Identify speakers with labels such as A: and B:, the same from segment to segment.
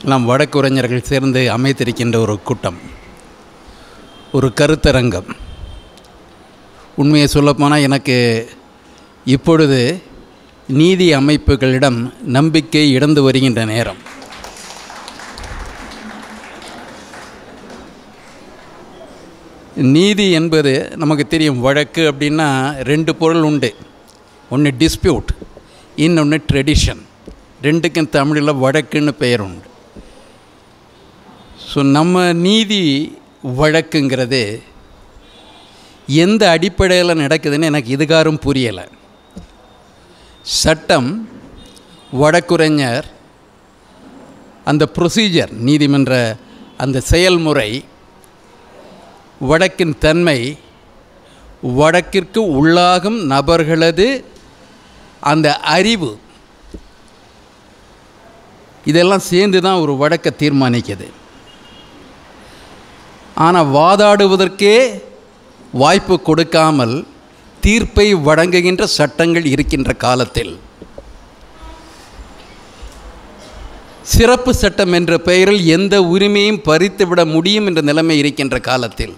A: நாம் வழக்குரைஞர்கள் சேர்ந்து அமைத்திருக்கின்ற ஒரு கூட்டம் ஒரு கருத்தரங்கம் உண்மையை சொல்லப்போனால் எனக்கு இப்பொழுது நீதி அமைப்புகளிடம் நம்பிக்கை இழந்து வருகின்ற நேரம் நீதி என்பது நமக்கு தெரியும் வழக்கு அப்படின்னா ரெண்டு பொருள் உண்டு ஒன்று டிஸ்பியூட் இன்னொன்று ட்ரெடிஷன் ரெண்டுக்கும் தமிழில் வழக்குன்னு பெயர் உண்டு ஸோ நம்ம நீதி வழக்குங்கிறது எந்த அடிப்படையில் நடக்குதுன்னு எனக்கு இதுகாரும் புரியலை சட்டம் வழக்குரைஞர் அந்த ப்ரொசீஜர் நீதிமன்ற அந்த செயல்முறை வழக்கின் தன்மை வழக்கிற்கு உள்ளாகும் நபர்களது அந்த அறிவு இதெல்லாம் சேர்ந்து தான் ஒரு வழக்கை தீர்மானிக்குது ஆனால் வாதாடுவதற்கே வாய்ப்பு கொடுக்காமல் தீர்ப்பை வழங்குகின்ற சட்டங்கள் இருக்கின்ற காலத்தில் சிறப்பு சட்டம் என்ற பெயரில் எந்த உரிமையும் பறித்துவிட முடியும் என்ற நிலைமை இருக்கின்ற காலத்தில்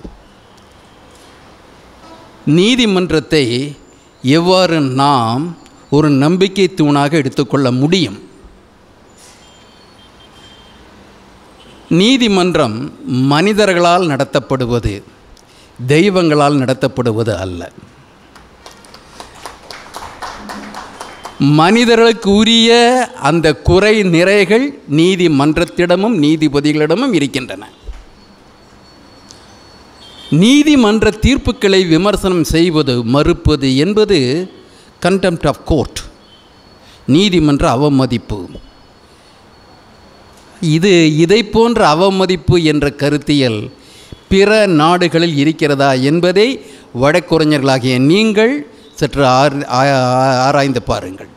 A: நீதிமன்றத்தை எவ்வாறு நாம் ஒரு நம்பிக்கை தூணாக எடுத்துக்கொள்ள முடியும் நீதிமன்றம் மனிதர்களால் நடத்தப்படுவது தெய்வங்களால் நடத்தப்படுவது அல்ல மனிதர்களுக்கு உரிய அந்த குறை நிறைகள் நீதிமன்றத்திடமும் நீதிபதிகளிடமும் இருக்கின்றன நீதிமன்ற தீர்ப்புகளை விமர்சனம் செய்வது மறுப்பது என்பது கண்டெம்ட் ஆஃப் கோர்ட் நீதிமன்ற அவமதிப்பு இது இதை போன்ற அவமதிப்பு என்ற கருத்தியல் பிற நாடுகளில் இருக்கிறதா என்பதை வழக்குரைஞர்களாகிய நீங்கள் சற்று ஆர் ஆராய்ந்து பாருங்கள்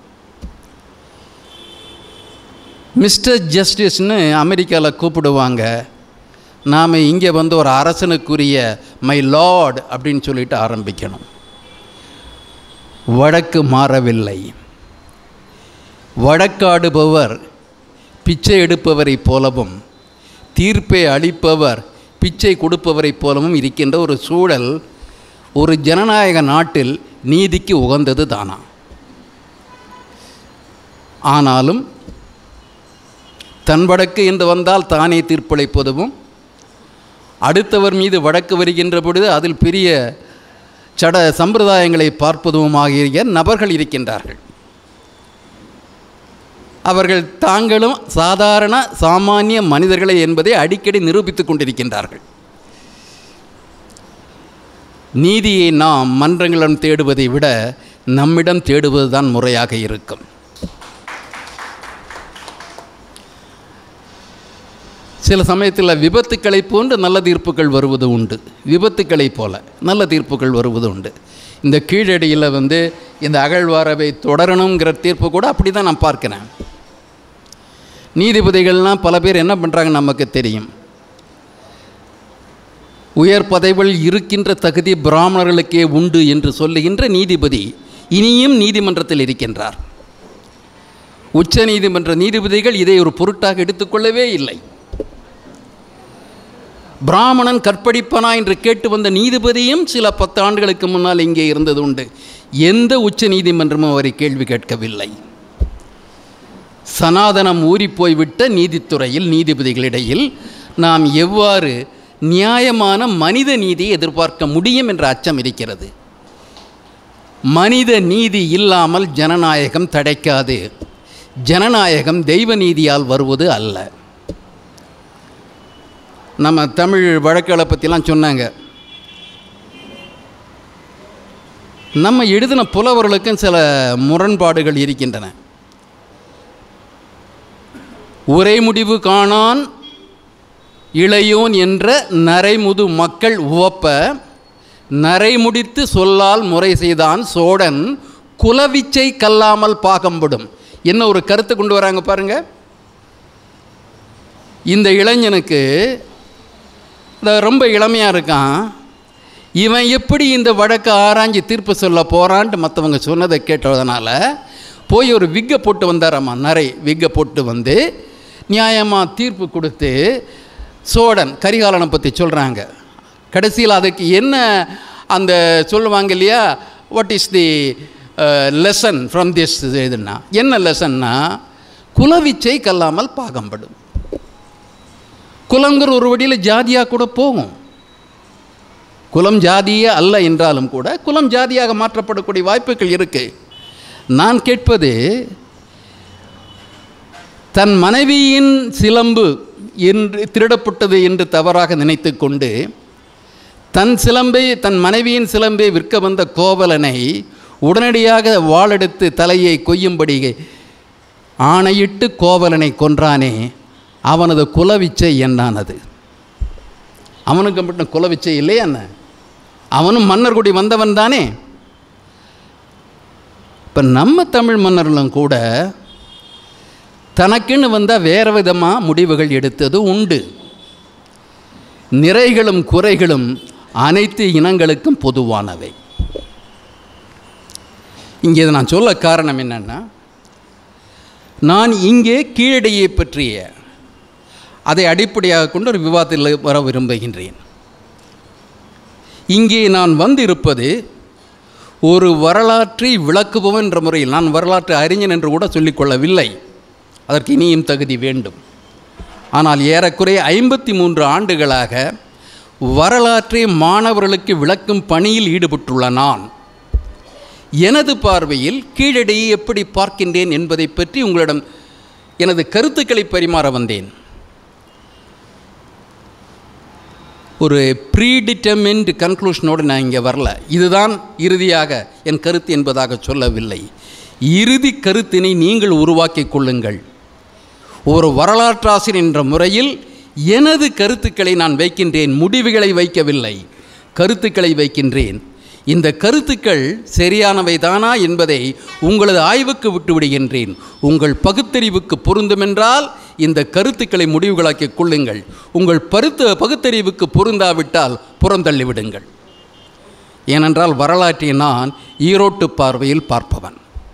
A: மிஸ்டர் ஜஸ்டிஸ்னு அமெரிக்காவில் கூப்பிடுவாங்க நாம் இங்கே வந்து ஒரு அரசனுக்குரிய மை லார்ட் அப்படின்னு சொல்லிட்டு ஆரம்பிக்கணும் வழக்கு மாறவில்லை வழக்காடுபவர் பிச்சை எடுப்பவரைப் போலவும் தீர்ப்பை அளிப்பவர் பிச்சை கொடுப்பவரைப் போலவும் இருக்கின்ற ஒரு சூழல் ஒரு ஜனநாயக நாட்டில் நீதிக்கு உகந்தது தானா ஆனாலும் தன் வழக்கு என்று வந்தால் தானே தீர்ப்பளிப்பதும் அடுத்தவர் மீது வழக்கு வருகின்ற பொழுது அதில் பெரிய சட சம்பிரதாயங்களை பார்ப்பதுமாகிய நபர்கள் இருக்கின்றார்கள் அவர்கள் தாங்களும் சாதாரண சாமானிய மனிதர்களை என்பதை அடிக்கடி நிரூபித்துக் கொண்டிருக்கின்றார்கள் நீதியை நாம் மன்றங்களிடம் தேடுவதை விட நம்மிடம் தேடுவதுதான் முறையாக இருக்கும் சில சமயத்தில் விபத்துக்களை போன்று நல்ல தீர்ப்புகள் வருவது உண்டு விபத்துக்களை போல நல்ல தீர்ப்புகள் வருவது உண்டு இந்த கீழடியில் வந்து இந்த அகழ்வாரவை தொடரணுங்கிற தீர்ப்பு கூட அப்படி தான் நான் பார்க்கிறேன் நீதிபதிகள்லாம் பல பேர் என்ன பண்ணுறாங்க நமக்கு தெரியும் உயர் பதவிகள் இருக்கின்ற தகுதி பிராமணர்களுக்கே உண்டு என்று சொல்லுகின்ற நீதிபதி இனியும் நீதிமன்றத்தில் இருக்கின்றார் உச்ச நீதிமன்ற நீதிபதிகள் இதை ஒரு பொருட்டாக எடுத்துக்கொள்ளவே இல்லை பிராமணன் கற்பழிப்பனா என்று கேட்டு வந்த நீதிபதியும் சில பத்து ஆண்டுகளுக்கு முன்னால் இங்கே இருந்தது உண்டு எந்த உச்ச நீதிமன்றமும் அவரை கேள்வி கேட்கவில்லை சனாதனம் ஊறிப்போய்விட்ட நீதித்துறையில் நீதிபதிகளிடையில் நாம் எவ்வாறு நியாயமான மனித நீதியை எதிர்பார்க்க முடியும் என்ற அச்சம் இருக்கிறது மனித நீதி இல்லாமல் ஜனநாயகம் தடைக்காது ஜனநாயகம் தெய்வ நீதியால் வருவது அல்ல நம்ம தமிழ் வழக்குகளை பற்றிலாம் சொன்னாங்க நம்ம எழுதின புலவர்களுக்கும் சில முரண்பாடுகள் இருக்கின்றன உரை முடிவு காணான் இளையோன் என்ற நரைமுது மக்கள் உவப்ப நரைமுடித்து சொல்லால் முறை செய்தான் சோழன் குலவிச்சை கல்லாமல் பாகம்படும் என்ன ஒரு கருத்து கொண்டு வராங்க பாருங்க இந்த இளைஞனுக்கு இந்த ரொம்ப இளமையாக இருக்கான் இவன் எப்படி இந்த வழக்கை ஆராய்ஞ்சு தீர்ப்பு சொல்ல போகிறான்ட்டு மற்றவங்க சொன்னதை கேட்டதுனால போய் ஒரு விக்கை போட்டு வந்தாராம்மா நரை விக்கை போட்டு வந்து நியாயமாக தீர்ப்பு கொடுத்து சோழன் கரிகாலனை பற்றி சொல்கிறாங்க கடைசியில் அதுக்கு என்ன அந்த சொல்லுவாங்க இல்லையா what is the lesson from this இதுன்னா என்ன லெசன்னா குலவிச்சை கல்லாமல் பாகம்படும் குலங்கிற ஒரு வழியில் ஜாதியாக கூட போகும் குலம் ஜாதியே அல்ல என்றாலும் கூட குலம் ஜாதியாக மாற்றப்படக்கூடிய வாய்ப்புகள் இருக்கு நான் கேட்பது தன் மனைவியின் சிலம்பு என்று திருடப்பட்டது என்று தவறாக நினைத்து கொண்டு தன் சிலம்பை தன் மனைவியின் சிலம்பை விற்க வந்த கோவலனை உடனடியாக வாளெடுத்து தலையை கொய்யும்படி ஆணையிட்டு கோவலனை கொன்றானே அவனது குலவிச்சை என்னானது அவனுக்கு மட்டும் குலவிச்சை இல்லையா என்ன அவனும் மன்னர்குடி வந்தவன் தானே இப்போ நம்ம தமிழ் மன்னர்களும் கூட தனக்குன்னு வந்தால் வேறு விதமாக முடிவுகள் எடுத்தது உண்டு நிறைகளும் குறைகளும் அனைத்து இனங்களுக்கும் பொதுவானவை இங்கே இதை நான் சொல்ல காரணம் என்னென்னா நான் இங்கே கீழடியை பற்றிய அதை அடிப்படையாக கொண்டு ஒரு விவாதத்தில் வர விரும்புகின்றேன் இங்கே நான் வந்திருப்பது ஒரு வரலாற்றை விளக்குபவன் என்ற முறையில் நான் வரலாற்று அறிஞன் என்று கூட சொல்லிக்கொள்ளவில்லை அதற்கு இனியும் தகுதி வேண்டும் ஆனால் ஏறக்குறைய ஐம்பத்தி மூன்று ஆண்டுகளாக வரலாற்றை மாணவர்களுக்கு விளக்கும் பணியில் ஈடுபட்டுள்ள நான் எனது பார்வையில் கீழடியை எப்படி பார்க்கின்றேன் என்பதை பற்றி உங்களிடம் எனது கருத்துக்களை பரிமாற வந்தேன் ஒரு ப்ரீடிட்டர்மின்ட் கன்க்ளூஷனோடு நான் இங்கே வரல இதுதான் இறுதியாக என் கருத்து என்பதாக சொல்லவில்லை இறுதி கருத்தினை நீங்கள் உருவாக்கிக் கொள்ளுங்கள் ஒரு வரலாற்றாசிரியர் என்ற முறையில் எனது கருத்துக்களை நான் வைக்கின்றேன் முடிவுகளை வைக்கவில்லை கருத்துக்களை வைக்கின்றேன் இந்த கருத்துக்கள் சரியானவை தானா என்பதை உங்களது ஆய்வுக்கு விட்டு விடுகின்றேன் உங்கள் பகுத்தறிவுக்கு பொருந்துமென்றால் இந்த கருத்துக்களை முடிவுகளாக்கிக் கொள்ளுங்கள் உங்கள் பருத்த பகுத்தறிவுக்கு பொருந்தாவிட்டால் புறந்தள்ளி விடுங்கள் ஏனென்றால் வரலாற்றை நான் ஈரோட்டு பார்வையில் பார்ப்பவன்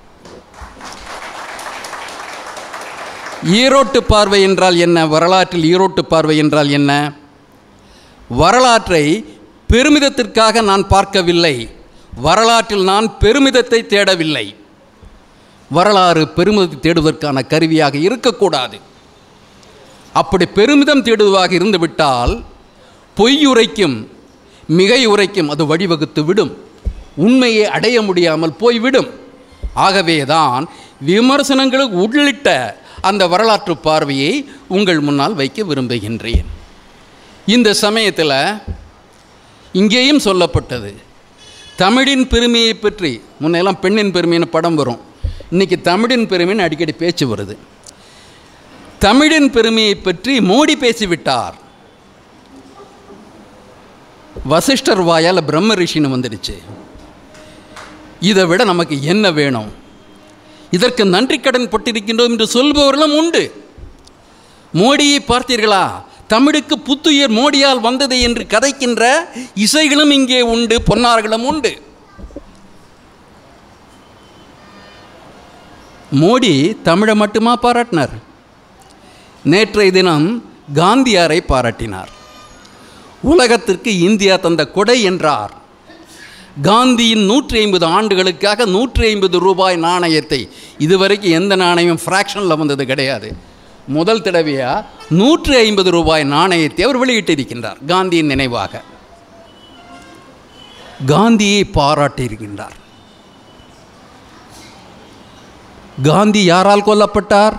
A: ஈரோட்டு பார்வை என்றால் என்ன வரலாற்றில் ஈரோட்டு பார்வை என்றால் என்ன வரலாற்றை பெருமிதத்திற்காக நான் பார்க்கவில்லை வரலாற்றில் நான் பெருமிதத்தை தேடவில்லை வரலாறு பெருமிதத்தை தேடுவதற்கான கருவியாக இருக்கக்கூடாது அப்படி பெருமிதம் தேடுவதாக இருந்துவிட்டால் பொய்யுரைக்கும் மிகை உரைக்கும் அது வழிவகுத்து விடும் உண்மையை அடைய முடியாமல் போய்விடும் ஆகவேதான் விமர்சனங்களுக்கு உள்ளிட்ட அந்த வரலாற்று பார்வையை உங்கள் முன்னால் வைக்க விரும்புகின்றேன் இந்த சமயத்தில் இங்கேயும் சொல்லப்பட்டது தமிழின் பெருமையை பற்றி முன்னெல்லாம் பெண்ணின் பெருமைன்னு படம் வரும் இன்றைக்கி தமிழின் பெருமைன்னு அடிக்கடி பேச்சு வருது தமிழின் பெருமையை பற்றி மோடி பேசிவிட்டார் வசிஷ்டர் வாயால் பிரம்ம ரிஷின்னு வந்துடுச்சு இதை விட நமக்கு என்ன வேணும் இதற்கு நன்றி கடன் பட்டிருக்கின்றோம் என்று சொல்பவர்களும் உண்டு மோடியை பார்த்தீர்களா தமிழுக்கு புத்துயிர் மோடியால் வந்தது என்று கதைக்கின்ற இசைகளும் இங்கே உண்டு பொன்னார்களும் உண்டு மோடி தமிழை மட்டுமா பாராட்டினார் நேற்றைய தினம் காந்தியாரை பாராட்டினார் உலகத்திற்கு இந்தியா தந்த கொடை என்றார் காந்தியின் நூற்றி ஐம்பது ஆண்டுகளுக்காக நூற்றி ஐம்பது ரூபாய் நாணயத்தை இதுவரைக்கும் எந்த நாணயம் ஃப்ராக்ஷனில் வந்தது கிடையாது முதல் தடவையாக நூற்றி ஐம்பது ரூபாய் நாணயத்தை அவர் வெளியிட்டிருக்கின்றார் காந்தியின் நினைவாக காந்தியை பாராட்டியிருக்கின்றார் காந்தி யாரால் கொல்லப்பட்டார்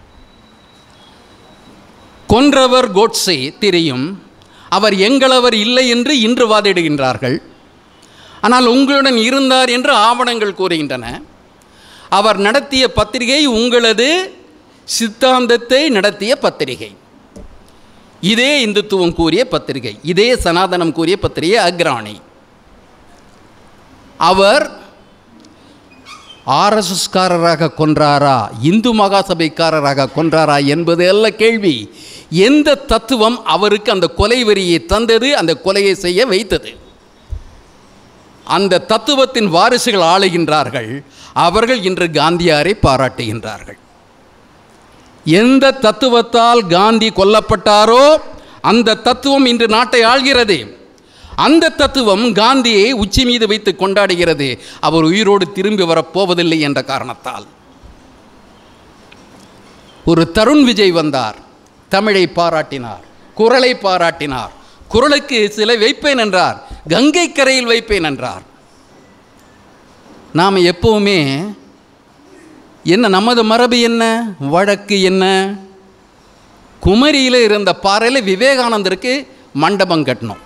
A: கொன்றவர் கோட்ஸே தெரியும் அவர் எங்களவர் இல்லை என்று இன்று வாதிடுகின்றார்கள் ஆனால் உங்களுடன் இருந்தார் என்று ஆவணங்கள் கூறுகின்றன அவர் நடத்திய பத்திரிகை உங்களது சித்தாந்தத்தை நடத்திய பத்திரிகை இதே இந்துத்துவம் கூறிய பத்திரிகை இதே சனாதனம் கூறிய பத்திரிகை அக்ராணி அவர் ஆர்எஸ்எஸ்காரராக கொன்றாரா இந்து மகாசபைக்காரராக கொன்றாரா என்பது அல்ல கேள்வி எந்த தத்துவம் அவருக்கு அந்த கொலை வரியை தந்தது அந்த கொலையை செய்ய வைத்தது அந்த தத்துவத்தின் வாரிசுகள் ஆளுகின்றார்கள் அவர்கள் இன்று காந்தியாரை பாராட்டுகின்றார்கள் எந்த தத்துவத்தால் காந்தி கொல்லப்பட்டாரோ அந்த தத்துவம் இன்று நாட்டை ஆள்கிறது அந்த தத்துவம் காந்தியை உச்சி மீது வைத்து கொண்டாடுகிறது அவர் உயிரோடு திரும்பி வரப்போவதில்லை என்ற காரணத்தால் ஒரு தருண் விஜய் வந்தார் தமிழை பாராட்டினார் குரலை பாராட்டினார் குரலுக்கு சிலை வைப்பேன் என்றார் கங்கை கரையில் வைப்பேன் என்றார் நாம் எப்பவுமே என்ன நமது மரபு என்ன வழக்கு என்ன குமரியில் இருந்த பாறையில் விவேகானந்தருக்கு மண்டபம் கட்டணும்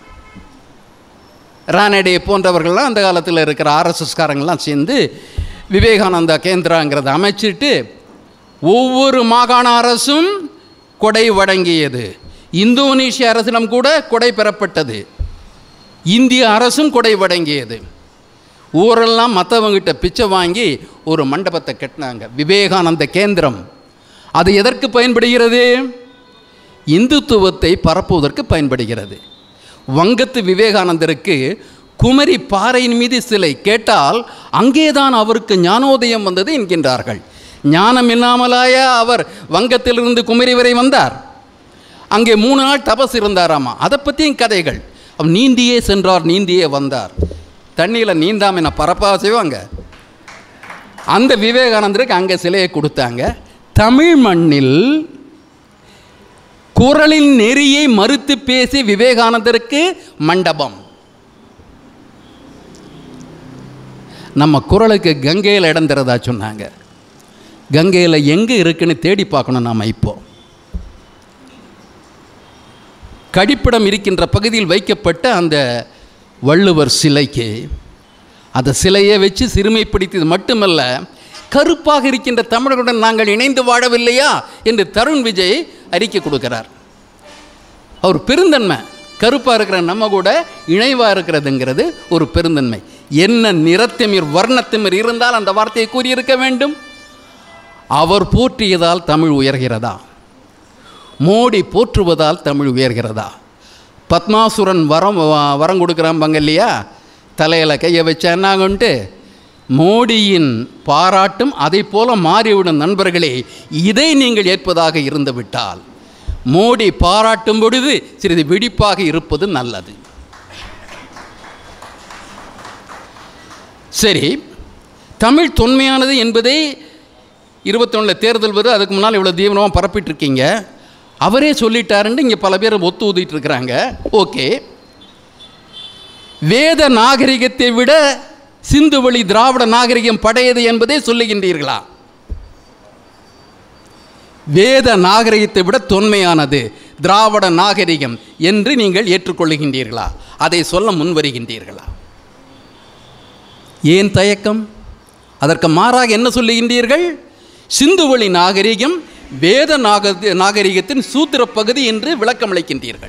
A: ரானடே போன்றவர்கள்லாம் அந்த காலத்தில் இருக்கிற ஆர்எஸ்எஸ்காரங்கள்லாம் சேர்ந்து விவேகானந்தா கேந்திராங்கிறத அமைச்சிட்டு ஒவ்வொரு மாகாண அரசும் கொடை வழங்கியது இந்தோனேஷிய அரசிடம் கூட கொடை பெறப்பட்டது இந்திய அரசும் கொடை வழங்கியது ஊரெல்லாம் மற்றவங்கிட்ட பிச்சை வாங்கி ஒரு மண்டபத்தை கட்டினாங்க விவேகானந்த கேந்திரம் அது எதற்கு பயன்படுகிறது இந்துத்துவத்தை பரப்புவதற்கு பயன்படுகிறது வங்கத்து விவேகானந்தருக்கு குமரி பாறையின் மீது சிலை கேட்டால் அங்கேதான் அவருக்கு ஞானோதயம் வந்தது என்கின்றார்கள் ஞானம் இல்லாமலாய அவர் வங்கத்திலிருந்து குமரி வரை வந்தார் அங்கே மூணு நாள் தபஸ் இருந்தாராமா அதை பற்றியும் கதைகள் அவர் நீந்தியே சென்றார் நீந்தியே வந்தார் தண்ணியில் நீந்தாம என்ன பரப்பா செய்வாங்க அந்த விவேகானந்தருக்கு அங்கே சிலையை கொடுத்தாங்க தமிழ் மண்ணில் குரலின் நெறியை மறுத்து பேசி விவேகானந்தருக்கு மண்டபம் நம்ம குரலுக்கு கங்கையில் இடம் தரதா சொன்னாங்க கங்கையில் எங்கே இருக்குன்னு தேடி பார்க்கணும் நாம் இப்போ கடிப்பிடம் இருக்கின்ற பகுதியில் வைக்கப்பட்ட அந்த வள்ளுவர் சிலைக்கு அந்த சிலையை வச்சு சிறுமைப்படுத்தியது மட்டுமல்ல கருப்பாக இருக்கின்ற தமிழர்களுடன் நாங்கள் இணைந்து வாழவில்லையா என்று தருண் விஜய் அறிக்கை கொடுக்கிறார் அவர் பெருந்தன்மை கருப்பாக இருக்கிற நம்ம கூட இணைவாக இருக்கிறதுங்கிறது ஒரு பெருந்தன்மை என்ன நிறத்திமிர் வர்ணத்திமிர் இருந்தால் அந்த வார்த்தையை கூறியிருக்க வேண்டும் அவர் போற்றியதால் தமிழ் உயர்கிறதா மோடி போற்றுவதால் தமிழ் உயர்கிறதா பத்மாசுரன் வரம் வ- வரம் கொடுக்குறாம்பாங்க இல்லையா தலையில் கையை வச்சா என்னாகுன்ட்டு மோடியின் பாராட்டும் அதை போல மாறிவிடும் நண்பர்களே இதை நீங்கள் ஏற்பதாக இருந்து விட்டால் மோடி பாராட்டும் பொழுது சிறிது விழிப்பாக இருப்பது நல்லது சரி தமிழ் தொன்மையானது என்பதை இருபத்தொன்னில் தேர்தல் வருது அதுக்கு முன்னால் இவ்வளோ தீவிரமாக பரப்பிட்டு இருக்கீங்க அவரே சொல்லிட்டாருன்னு இங்கே பல பேர் ஒத்து ஊதிட்டு இருக்கிறாங்க ஓகே வேத நாகரிகத்தை விட சிந்து வழி திராவிட நாகரிகம் படையது என்பதை சொல்லுகின்றீர்களா வேத நாகரிகத்தை விட தொன்மையானது திராவிட நாகரிகம் என்று நீங்கள் ஏற்றுக்கொள்ளுகின்றீர்களா அதை சொல்ல முன்வருகின்றீர்களா ஏன் தயக்கம் அதற்கு மாறாக என்ன சொல்லுகின்றீர்கள் சிந்துவெளி நாகரிகம் வேத நாக நாகரிகத்தின் சூத்திர பகுதி என்று விளக்கமளிக்கின்றீர்கள்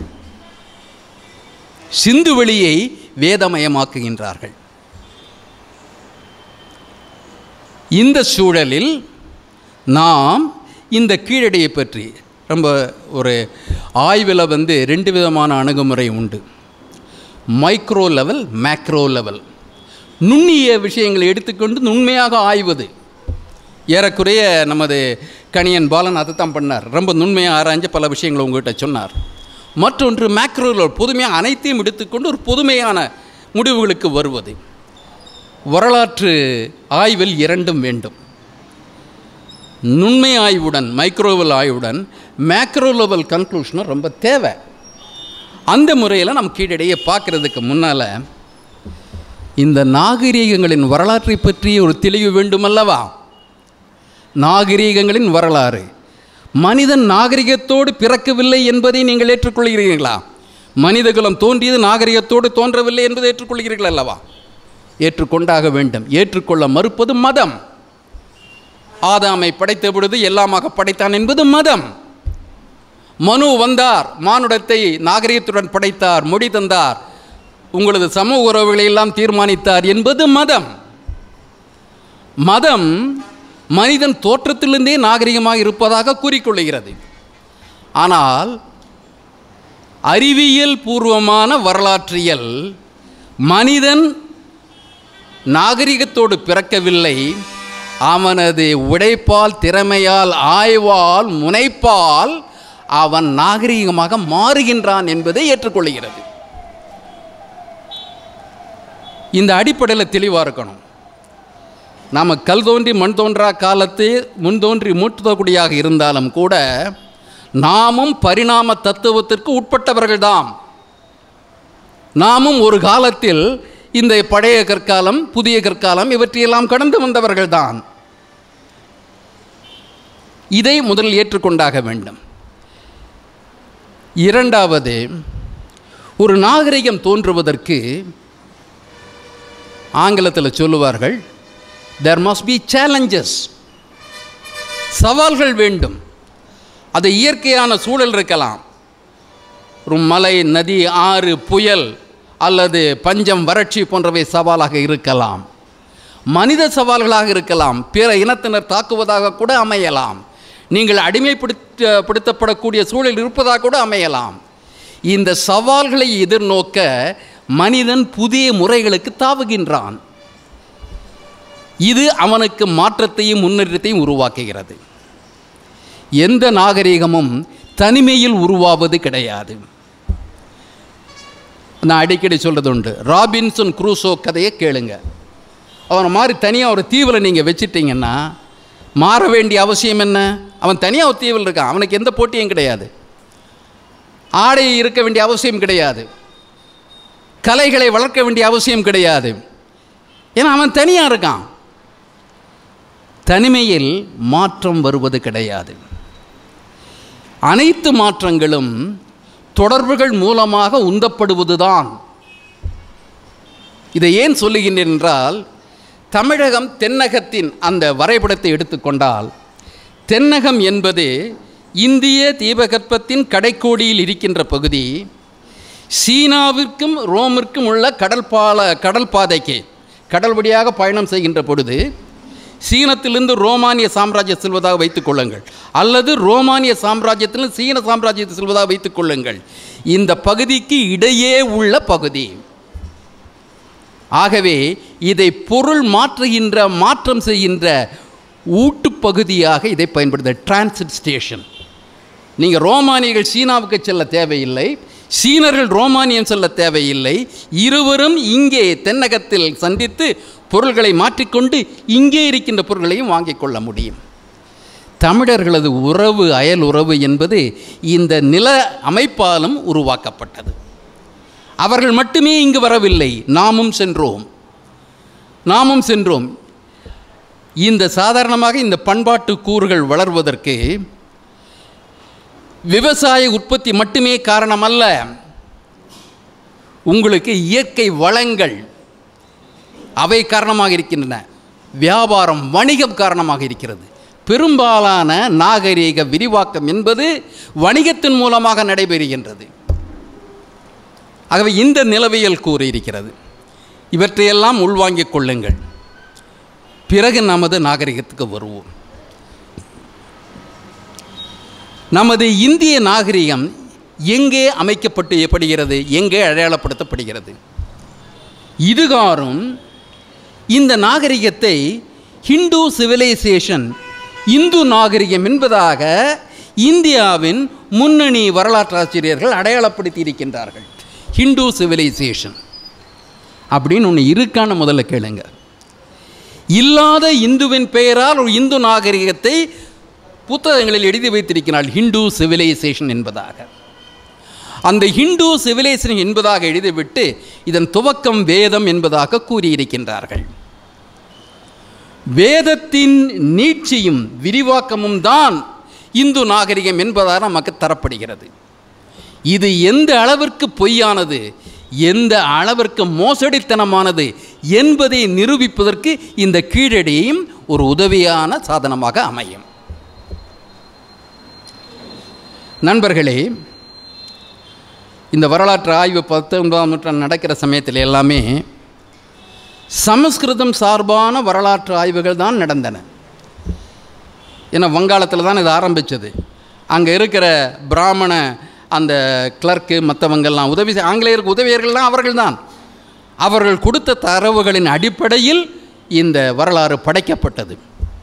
A: சிந்துவெளியை வேதமயமாக்குகின்றார்கள் இந்த சூழலில் நாம் இந்த கீழடியை பற்றி ரொம்ப ஒரு ஆய்வில் வந்து ரெண்டு விதமான அணுகுமுறை உண்டு மைக்ரோ லெவல் மேக்ரோ லெவல் நுண்ணிய விஷயங்களை எடுத்துக்கொண்டு நுண்மையாக ஆய்வது ஏறக்குறைய நமது கணியன் பாலன் அதை தான் பண்ணார் ரொம்ப நுண்மையாக ஆராய்ஞ்சு பல விஷயங்களை உங்கள்கிட்ட சொன்னார் மற்றொன்று மேக்ரோ லெவல் புதுமையாக அனைத்தையும் எடுத்துக்கொண்டு ஒரு புதுமையான முடிவுகளுக்கு வருவது வரலாற்று ஆய்வில் இரண்டும் வேண்டும் நுண்மை ஆய்வுடன் மைக்ரோவெல் ஆய்வுடன் மேக்ரோ லெவல் கன்க்ளூஷனும் ரொம்ப தேவை அந்த முறையில் நம்ம கீழடியை பார்க்குறதுக்கு முன்னால் இந்த நாகரீகங்களின் வரலாற்றை பற்றி ஒரு தெளிவு வேண்டுமல்லவா நாகரீகங்களின் வரலாறு மனிதன் நாகரிகத்தோடு பிறக்கவில்லை என்பதை நீங்கள் ஏற்றுக்கொள்கிறீர்களா மனிதகுலம் தோன்றியது நாகரிகத்தோடு தோன்றவில்லை என்பதை ஏற்றுக்கொள்கிறீர்கள் அல்லவா ஏற்றுக்கொண்டாக வேண்டும் ஏற்றுக்கொள்ள மறுப்பது மதம் ஆதாமை படைத்த பொழுது எல்லாமாக படைத்தான் என்பது மதம் மனு வந்தார் மானுடத்தை நாகரிகத்துடன் படைத்தார் மொழி தந்தார் உங்களது சமூக உறவுகளை எல்லாம் தீர்மானித்தார் என்பது மதம் மதம் மனிதன் தோற்றத்திலிருந்தே நாகரிகமாக இருப்பதாக கூறிக்கொள்ளுகிறது ஆனால் அறிவியல் பூர்வமான வரலாற்றியல் மனிதன் நாகரிகத்தோடு பிறக்கவில்லை அவனது உழைப்பால் திறமையால் ஆய்வால் முனைப்பால் அவன் நாகரிகமாக மாறுகின்றான் என்பதை ஏற்றுக்கொள்கிறது இந்த அடிப்படையில் தெளிவாக இருக்கணும் நாம் கல் தோன்றி மண் தோன்றா காலத்து முன் தோன்றி மூட்டுதகுடியாக இருந்தாலும் கூட நாமும் பரிணாம தத்துவத்திற்கு உட்பட்டவர்கள்தாம் நாமும் ஒரு காலத்தில் இந்த பழைய கற்காலம் புதிய கற்காலம் இவற்றையெல்லாம் கடந்து வந்தவர்கள்தான் இதை முதலில் ஏற்றுக்கொண்டாக வேண்டும் இரண்டாவது ஒரு நாகரிகம் தோன்றுவதற்கு ஆங்கிலத்தில் சொல்லுவார்கள் தேர் மஸ்ட் பி சேலஞ்சஸ் சவால்கள் வேண்டும் அது இயற்கையான சூழல் இருக்கலாம் ஒரு மலை நதி ஆறு புயல் அல்லது பஞ்சம் வறட்சி போன்றவை சவாலாக இருக்கலாம் மனித சவால்களாக இருக்கலாம் பிற இனத்தினர் தாக்குவதாக கூட அமையலாம் நீங்கள் அடிமைப்படுத்த படுத்தப்படக்கூடிய சூழல் இருப்பதாக கூட அமையலாம் இந்த சவால்களை எதிர்நோக்க மனிதன் புதிய முறைகளுக்கு தாவுகின்றான் இது அவனுக்கு மாற்றத்தையும் முன்னேற்றத்தையும் உருவாக்குகிறது எந்த நாகரிகமும் தனிமையில் உருவாவது கிடையாது நான் அடிக்கடி சொல்கிறது உண்டு ராபின்சன் குரூசோ கதையை கேளுங்க அவனை மாதிரி தனியாக ஒரு தீவில் நீங்கள் வச்சிட்டிங்கன்னா மாற வேண்டிய அவசியம் என்ன அவன் தனியாக ஒரு தீவில் இருக்கான் அவனுக்கு எந்த போட்டியும் கிடையாது ஆடை இருக்க வேண்டிய அவசியம் கிடையாது கலைகளை வளர்க்க வேண்டிய அவசியம் கிடையாது ஏன்னா அவன் தனியாக இருக்கான் தனிமையில் மாற்றம் வருவது கிடையாது அனைத்து மாற்றங்களும் தொடர்புகள் மூலமாக உந்தப்படுவதுதான் இதை ஏன் சொல்லுகின்றேன் என்றால் தமிழகம் தென்னகத்தின் அந்த வரைபடத்தை எடுத்துக்கொண்டால் தென்னகம் என்பது இந்திய தீபகற்பத்தின் கடைக்கோடியில் இருக்கின்ற பகுதி சீனாவிற்கும் ரோமிற்கும் உள்ள கடல் பால கடல் பாதைக்கு கடல் வழியாக பயணம் செய்கின்ற பொழுது சீனத்திலிருந்து ரோமானிய சாம்ராஜ்யம் செல்வதாக வைத்துக் கொள்ளுங்கள் அல்லது ரோமானிய சாம்ராஜ்யத்திலிருந்து சீன சாம்ராஜ்யத்தை செல்வதாக வைத்துக் கொள்ளுங்கள் இந்த பகுதிக்கு இடையே உள்ள பகுதி ஆகவே இதை பொருள் மாற்றுகின்ற மாற்றம் செய்கின்ற ஊட்டு பகுதியாக இதை பயன்படுத்த டிரான்சிட் ஸ்டேஷன் நீங்கள் ரோமானியர்கள் சீனாவுக்கு செல்ல தேவையில்லை சீனர்கள் ரோமானியம் செல்ல தேவையில்லை இருவரும் இங்கே தென்னகத்தில் சந்தித்து பொருள்களை மாற்றிக்கொண்டு இங்கே இருக்கின்ற பொருள்களையும் வாங்கிக் கொள்ள முடியும் தமிழர்களது உறவு அயல் உறவு என்பது இந்த நில அமைப்பாலும் உருவாக்கப்பட்டது அவர்கள் மட்டுமே இங்கு வரவில்லை நாமும் சென்றோம் நாமும் சென்றோம் இந்த சாதாரணமாக இந்த பண்பாட்டு கூறுகள் வளர்வதற்கு விவசாய உற்பத்தி மட்டுமே காரணம் அல்ல உங்களுக்கு இயற்கை வளங்கள் அவை காரணமாக இருக்கின்றன வியாபாரம் வணிகம் காரணமாக இருக்கிறது பெரும்பாலான நாகரீக விரிவாக்கம் என்பது வணிகத்தின் மூலமாக நடைபெறுகின்றது ஆகவே இந்த நிலவியல் கூறு இருக்கிறது இவற்றையெல்லாம் உள்வாங்கிக் கொள்ளுங்கள் பிறகு நமது நாகரிகத்துக்கு வருவோம் நமது இந்திய நாகரிகம் எங்கே அமைக்கப்பட்டு படுகிறது எங்கே அடையாளப்படுத்தப்படுகிறது இதுகாரும் இந்த நாகரிகத்தை ஹிந்து சிவிலைசேஷன் இந்து நாகரிகம் என்பதாக இந்தியாவின் முன்னணி வரலாற்றாசிரியர்கள் அடையாளப்படுத்தி இருக்கின்றார்கள் ஹிந்து சிவிலைசேஷன் அப்படின்னு ஒன்று இருக்கான்னு முதல்ல கேளுங்க இல்லாத இந்துவின் பெயரால் ஒரு இந்து நாகரிகத்தை புத்தகங்களில் எழுதி வைத்திருக்கிறாள் ஹிந்து சிவிலைசேஷன் என்பதாக அந்த ஹிந்து சிவிலைசேஷன் என்பதாக எழுதிவிட்டு இதன் துவக்கம் வேதம் என்பதாக கூறியிருக்கின்றார்கள் வேதத்தின் நீட்சியும் விரிவாக்கமும் தான் இந்து நாகரிகம் என்பதாக நமக்கு தரப்படுகிறது இது எந்த அளவிற்கு பொய்யானது எந்த அளவிற்கு மோசடித்தனமானது என்பதை நிரூபிப்பதற்கு இந்த கீழடியும் ஒரு உதவியான சாதனமாக அமையும் நண்பர்களே இந்த வரலாற்று ஆய்வு பத்தொன்பதாம் நூற்றாண்டு நடக்கிற சமயத்தில் எல்லாமே சமஸ்கிருதம் சார்பான வரலாற்று ஆய்வுகள் தான் நடந்தன ஏன்னா வங்காளத்தில் தான் இது ஆரம்பித்தது அங்கே இருக்கிற பிராமண அந்த கிளர்க்கு மற்றவங்கள்லாம் உதவி செய்- ஆங்கிலேயருக்கு உதவியர்கள்லாம் அவர்கள்தான் அவர்கள் கொடுத்த தரவுகளின் அடிப்படையில் இந்த வரலாறு படைக்கப்பட்டது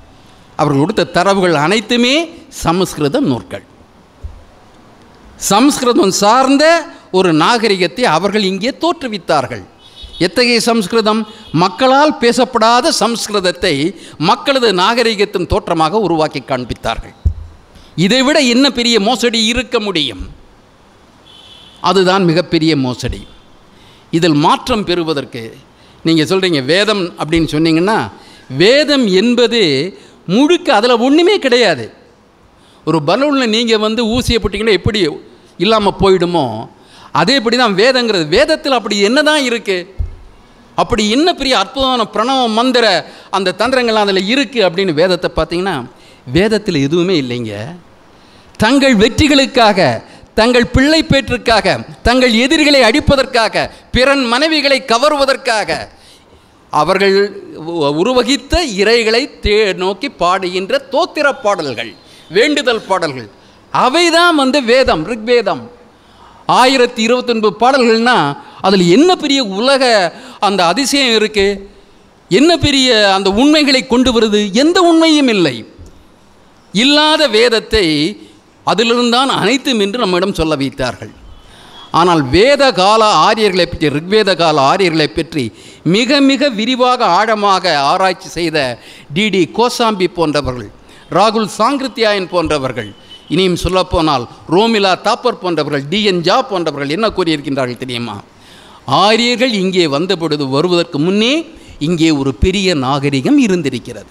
A: அவர்கள் கொடுத்த தரவுகள் அனைத்துமே சமஸ்கிருத நூற்கள் சம்ஸ்கிருதம் சார்ந்த ஒரு நாகரிகத்தை அவர்கள் இங்கே தோற்றுவித்தார்கள் எத்தகைய சம்ஸ்கிருதம் மக்களால் பேசப்படாத சம்ஸ்கிருதத்தை மக்களது நாகரிகத்தின் தோற்றமாக உருவாக்கி காண்பித்தார்கள் இதைவிட என்ன பெரிய மோசடி இருக்க முடியும் அதுதான் மிகப்பெரிய மோசடி இதில் மாற்றம் பெறுவதற்கு நீங்கள் சொல்கிறீங்க வேதம் அப்படின்னு சொன்னீங்கன்னா வேதம் என்பது முழுக்க அதில் ஒன்றுமே கிடையாது ஒரு பலூனில் நீங்கள் வந்து ஊசியை போட்டிங்கன்னா எப்படி இல்லாமல் போயிடுமோ அதேபடி தான் வேதங்கிறது வேதத்தில் அப்படி என்ன தான் இருக்குது அப்படி என்ன பெரிய அற்புதமான பிரணவ மந்திர அந்த தந்திரங்கள் அதில் இருக்குது அப்படின்னு வேதத்தை பார்த்தீங்கன்னா வேதத்தில் எதுவுமே இல்லைங்க தங்கள் வெற்றிகளுக்காக தங்கள் பிள்ளை பேற்றுக்காக தங்கள் எதிரிகளை அடிப்பதற்காக பிறன் மனைவிகளை கவருவதற்காக அவர்கள் உ- உருவகித்த இறைகளை தே நோக்கி பாடுகின்ற தோத்திர பாடல்கள் வேண்டுதல் பாடல்கள் அவைதான் வந்து வேதம் ரிக்வேதம் ஆயிரத்தி இருபத்தொன்பது பாடல்கள்னா அதில் என்ன பெரிய உலக அந்த அதிசயம் இருக்கு என்ன பெரிய அந்த உண்மைகளை கொண்டு வருது எந்த உண்மையும் இல்லை இல்லாத வேதத்தை அதிலிருந்தான் அனைத்தும் என்று நம்மிடம் சொல்ல வைத்தார்கள் ஆனால் வேத கால ஆரியர்களை பற்றி ரிக்வேத கால ஆரியர்களை பற்றி மிக மிக விரிவாக ஆழமாக ஆராய்ச்சி செய்த டிடி கோசாம்பி போன்றவர்கள் ராகுல் சாங்கிருத்தியாயன் போன்றவர்கள் இனியும் சொல்லப்போனால் ரோமிலா தாப்பர் போன்றவர்கள் டிஎன் ஜா போன்றவர்கள் என்ன கூறியிருக்கின்றார்கள் தெரியுமா ஆரியர்கள் இங்கே வந்த பொழுது வருவதற்கு முன்னே இங்கே ஒரு பெரிய நாகரிகம் இருந்திருக்கிறது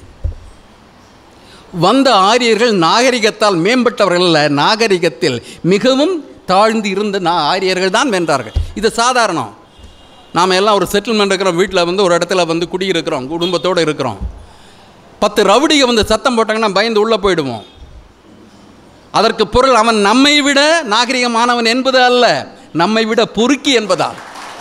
A: வந்த ஆரியர்கள் நாகரிகத்தால் மேம்பட்டவர்கள் அல்ல நாகரிகத்தில் மிகவும் தாழ்ந்து இருந்த நா ஆரியர்கள் தான் வென்றார்கள் இது சாதாரணம் நாம் எல்லாம் ஒரு செட்டில்மெண்ட் இருக்கிறோம் வீட்டில் வந்து ஒரு இடத்துல வந்து குடியிருக்கிறோம் குடும்பத்தோடு இருக்கிறோம் பத்து ரவுடிக வந்து சத்தம் போட்டாங்கன்னா பயந்து உள்ளே போயிடுவோம் அதற்கு பொருள் அவன் நம்மை விட நாகரிகமானவன் என்பது அல்ல நம்மை விட பொறுக்கி என்பதால்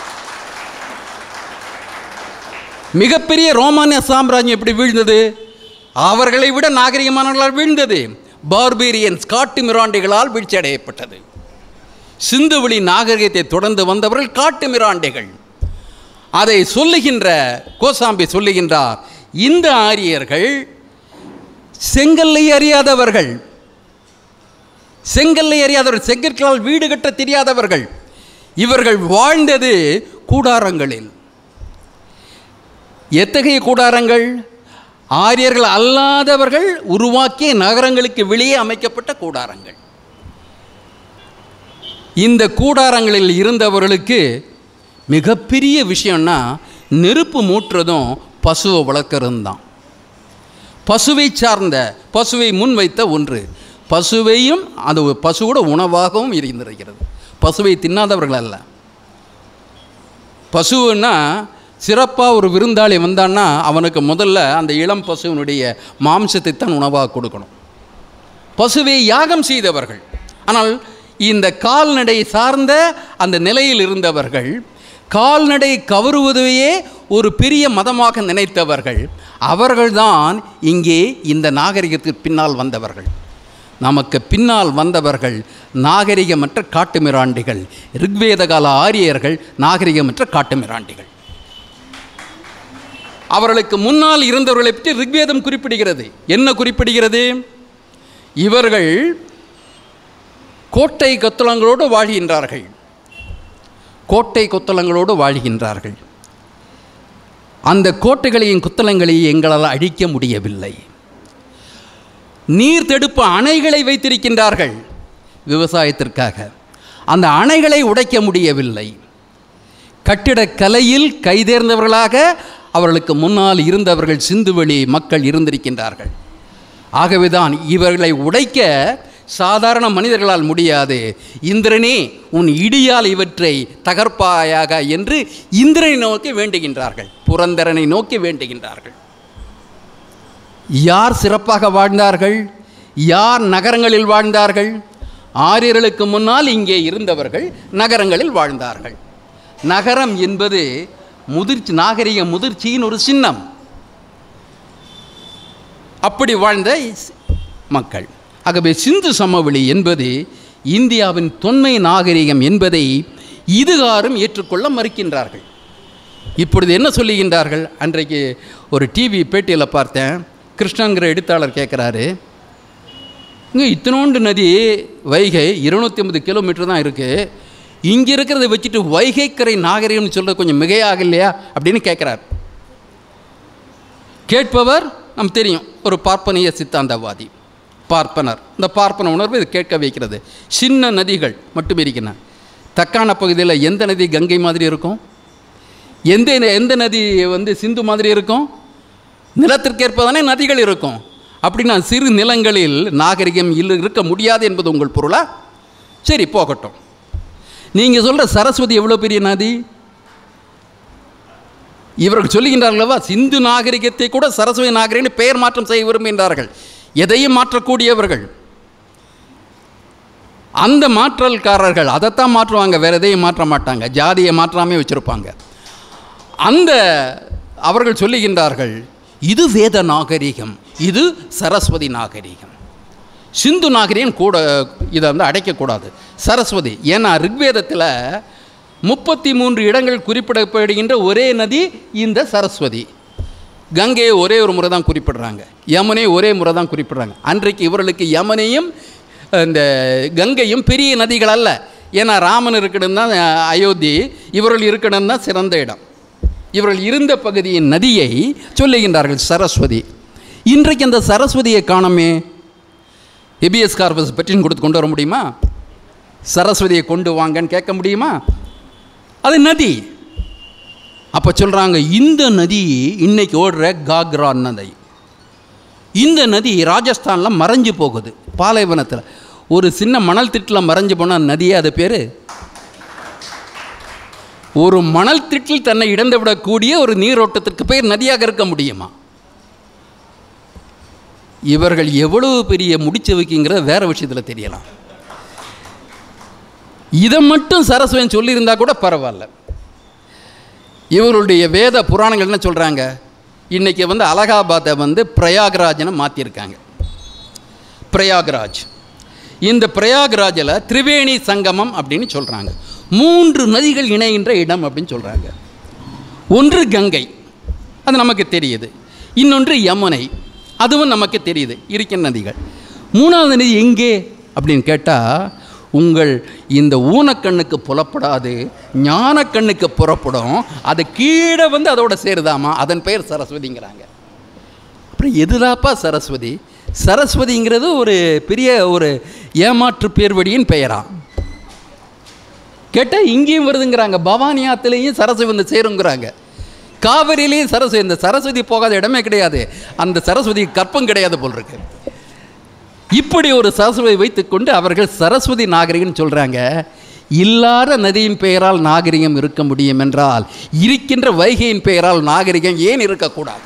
A: மிகப்பெரிய ரோமானிய சாம்ராஜ்யம் எப்படி வீழ்ந்தது அவர்களை விட நாகரிகமானவர்களால் வீழ்ந்தது பார்பேரியன்ஸ் காட்டு மிராண்டிகளால் வீழ்ச்சி அடையப்பட்டது சிந்துவெளி நாகரிகத்தை தொடர்ந்து வந்தவர்கள் காட்டு மிராண்டிகள் அதை சொல்லுகின்ற கோசாம்பி சொல்லுகின்றார் இந்த ஆரியர்கள் செங்கல்லை அறியாதவர்கள் செங்கல்லை அறியாதவர்கள் செங்கற்களால் வீடு கட்ட தெரியாதவர்கள் இவர்கள் வாழ்ந்தது கூடாரங்களில் எத்தகைய கூடாரங்கள் ஆரியர்கள் அல்லாதவர்கள் உருவாக்கிய நகரங்களுக்கு வெளியே அமைக்கப்பட்ட கூடாரங்கள் இந்த கூடாரங்களில் இருந்தவர்களுக்கு மிகப்பெரிய விஷயம்னா நெருப்பு மூட்டுறதும் பசுவை வளர்க்கறதும் தான் பசுவை சார்ந்த பசுவை முன்வைத்த ஒன்று பசுவையும் அது பசுவோட உணவாகவும் இருந்திருக்கிறது பசுவை தின்னாதவர்கள் அல்ல பசுன்னா சிறப்பாக ஒரு விருந்தாளி வந்தான்னா அவனுக்கு முதல்ல அந்த இளம் பசுவினுடைய மாம்சத்தை தான் உணவாக கொடுக்கணும் பசுவை யாகம் செய்தவர்கள் ஆனால் இந்த கால்நடை சார்ந்த அந்த நிலையில் இருந்தவர்கள் கால்நடை கவருவதையே ஒரு பெரிய மதமாக நினைத்தவர்கள் அவர்கள்தான் இங்கே இந்த நாகரிகத்திற்கு பின்னால் வந்தவர்கள் நமக்கு பின்னால் வந்தவர்கள் நாகரிகமற்ற காட்டுமிராண்டிகள் ரிக்வேத கால ஆரியர்கள் நாகரிகமற்ற காட்டுமிராண்டிகள் அவர்களுக்கு முன்னால் இருந்தவர்களை பற்றி ரிக்வேதம் குறிப்பிடுகிறது என்ன குறிப்பிடுகிறது இவர்கள் கோட்டை கொத்தளங்களோடு வாழ்கின்றார்கள் கோட்டை கொத்தளங்களோடு வாழ்கின்றார்கள் அந்த கோட்டைகளையும் குத்தலங்களையும் எங்களால் அழிக்க முடியவில்லை நீர் தடுப்பு அணைகளை வைத்திருக்கின்றார்கள் விவசாயத்திற்காக அந்த அணைகளை உடைக்க முடியவில்லை கட்டிடக்கலையில் கைதேர்ந்தவர்களாக அவர்களுக்கு முன்னால் இருந்தவர்கள் சிந்துவெளி மக்கள் இருந்திருக்கின்றார்கள் ஆகவேதான் இவர்களை உடைக்க சாதாரண மனிதர்களால் முடியாது இந்திரனே உன் இடியால் இவற்றை தகர்ப்பாயாக என்று இந்திரனை நோக்கி வேண்டுகின்றார்கள் புரந்தரனை நோக்கி வேண்டுகின்றார்கள் யார் சிறப்பாக வாழ்ந்தார்கள் யார் நகரங்களில் வாழ்ந்தார்கள் ஆரியர்களுக்கு முன்னால் இங்கே இருந்தவர்கள் நகரங்களில் வாழ்ந்தார்கள் நகரம் என்பது முதிர்ச்சி நாகரிக முதிர்ச்சியின் ஒரு சின்னம் அப்படி வாழ்ந்த இஸ்- மக்கள் ஆகவே சிந்து சமவெளி என்பது இந்தியாவின் தொன்மை நாகரிகம் என்பதை இதுகாரும் ஏற்றுக்கொள்ள மறுக்கின்றார்கள் இப்பொழுது என்ன சொல்லுகின்றார்கள் அன்றைக்கு ஒரு டிவி பேட்டியில் பார்த்தேன் கிருஷ்ணங்கிற எழுத்தாளர் கேட்குறாரு இங்கே இத்தனோண்டு நதி வைகை இருநூற்றி ஐம்பது கிலோமீட்டர் தான் இருக்குது இங்கே இருக்கிறத வச்சுட்டு வைகைக்கரை நாகரிகம்னு சொல்கிறது கொஞ்சம் மிகையாக இல்லையா அப்படின்னு கேட்குறார் கேட்பவர் நமக்கு தெரியும் ஒரு பார்ப்பனிய சித்தாந்தவாதி பார்ப்பனர் இந்த பார்ப்பன உணர்வு இது கேட்க வைக்கிறது சின்ன நதிகள் மட்டும் இருக்கின்றன தக்கான பகுதியில் எந்த நதி கங்கை மாதிரி இருக்கும் எந்த எந்த நதி வந்து சிந்து மாதிரி இருக்கும் நிலத்திற்கேற்பதானே நதிகள் இருக்கும் அப்படின்னா சிறு நிலங்களில் நாகரிகம் இல்லை இருக்க முடியாது என்பது உங்கள் பொருளா சரி போகட்டும் நீங்கள் சொல்கிற சரஸ்வதி எவ்வளோ பெரிய நதி இவர்கள் சொல்லுகின்றார்களவா சிந்து நாகரிகத்தை கூட சரஸ்வதி நாகரிகம் பெயர் மாற்றம் செய்ய விரும்புகின்றார்கள் எதையும் மாற்றக்கூடியவர்கள் அந்த மாற்றல்காரர்கள் அதைத்தான் மாற்றுவாங்க வேற எதையும் மாற்ற மாட்டாங்க ஜாதியை மாற்றாமே வச்சுருப்பாங்க அந்த அவர்கள் சொல்லுகின்றார்கள் இது வேத நாகரிகம் இது சரஸ்வதி நாகரிகம் சிந்து நாகரிகம் கூட இதை வந்து அடைக்கக்கூடாது சரஸ்வதி ஏன்னா ரிக்வேதத்தில் முப்பத்தி மூன்று இடங்கள் குறிப்பிடப்படுகின்ற ஒரே நதி இந்த சரஸ்வதி கங்கையை ஒரே ஒரு முறை தான் குறிப்பிடுறாங்க யமுனை ஒரே முறை தான் குறிப்பிடுறாங்க அன்றைக்கு இவர்களுக்கு யமுனையும் இந்த கங்கையும் பெரிய நதிகள் அல்ல ஏன்னா ராமன் இருக்கணும் தான் அயோத்தி இவர்கள் இருக்கணும் தான் சிறந்த இடம் இவர்கள் இருந்த பகுதியின் நதியை சொல்லுகின்றார்கள் சரஸ்வதி இன்றைக்கு அந்த சரஸ்வதியை காணமே எபிஎஸ் கார்பஸ் பெட்டின் கொடுத்து கொண்டு வர முடியுமா சரஸ்வதியை கொண்டு வாங்கன்னு கேட்க முடியுமா அது நதி அப்போ சொல்கிறாங்க இந்த நதி இன்னைக்கு ஓடுற காக்ரா நதி இந்த நதி ராஜஸ்தானில் மறைஞ்சு போகுது பாலைவனத்தில் ஒரு சின்ன மணல் திட்டில் மறைஞ்சு போனால் நதியே அது பேர் ஒரு மணல் திட்டில் தன்னை இழந்து விடக்கூடிய ஒரு நீரோட்டத்திற்கு பேர் நதியாக இருக்க முடியுமா இவர்கள் எவ்வளவு பெரிய முடிச்சு வைக்கிங்கிறத வேற விஷயத்தில் தெரியலாம் இதை மட்டும் சரஸ்வதி சொல்லியிருந்தா கூட பரவாயில்ல இவருடைய வேத புராணங்கள் என்ன சொல்கிறாங்க இன்றைக்கி வந்து அலகாபாத்தை வந்து பிரயாக்ராஜ்னு மாற்றிருக்காங்க பிரயாக்ராஜ் இந்த பிரயாக்ராஜில் திரிவேணி சங்கமம் அப்படின்னு சொல்கிறாங்க மூன்று நதிகள் இணைகின்ற இடம் அப்படின்னு சொல்கிறாங்க ஒன்று கங்கை அது நமக்கு தெரியுது இன்னொன்று யமுனை அதுவும் நமக்கு தெரியுது இருக்கின்ற நதிகள் மூணாவது நதி எங்கே அப்படின்னு கேட்டால் உங்கள் இந்த ஊனக்கண்ணுக்கு புலப்படாது ஞானக்கண்ணுக்கு புறப்படும் அது கீழே வந்து அதோட சேருதாமா அதன் பெயர் சரஸ்வதிங்கிறாங்க அப்புறம் எதுதாப்பா சரஸ்வதி சரஸ்வதிங்கிறது ஒரு பெரிய ஒரு ஏமாற்று பேர்வடியின் பெயரா கேட்டால் இங்கேயும் வருதுங்கிறாங்க பவானி ஆற்றுலேயும் சரஸ்வதி வந்து சேருங்கிறாங்க காவிரியிலையும் சரஸ்வதி இந்த சரஸ்வதி போகாத இடமே கிடையாது அந்த சரஸ்வதி கற்பம் கிடையாது போல் இருக்கு இப்படி ஒரு சரஸ்வதி வைத்துக்கொண்டு அவர்கள் சரஸ்வதி நாகரிகம்னு சொல்கிறாங்க இல்லாத நதியின் பெயரால் நாகரிகம் இருக்க முடியும் என்றால் இருக்கின்ற வைகையின் பெயரால் நாகரிகம் ஏன் இருக்கக்கூடாது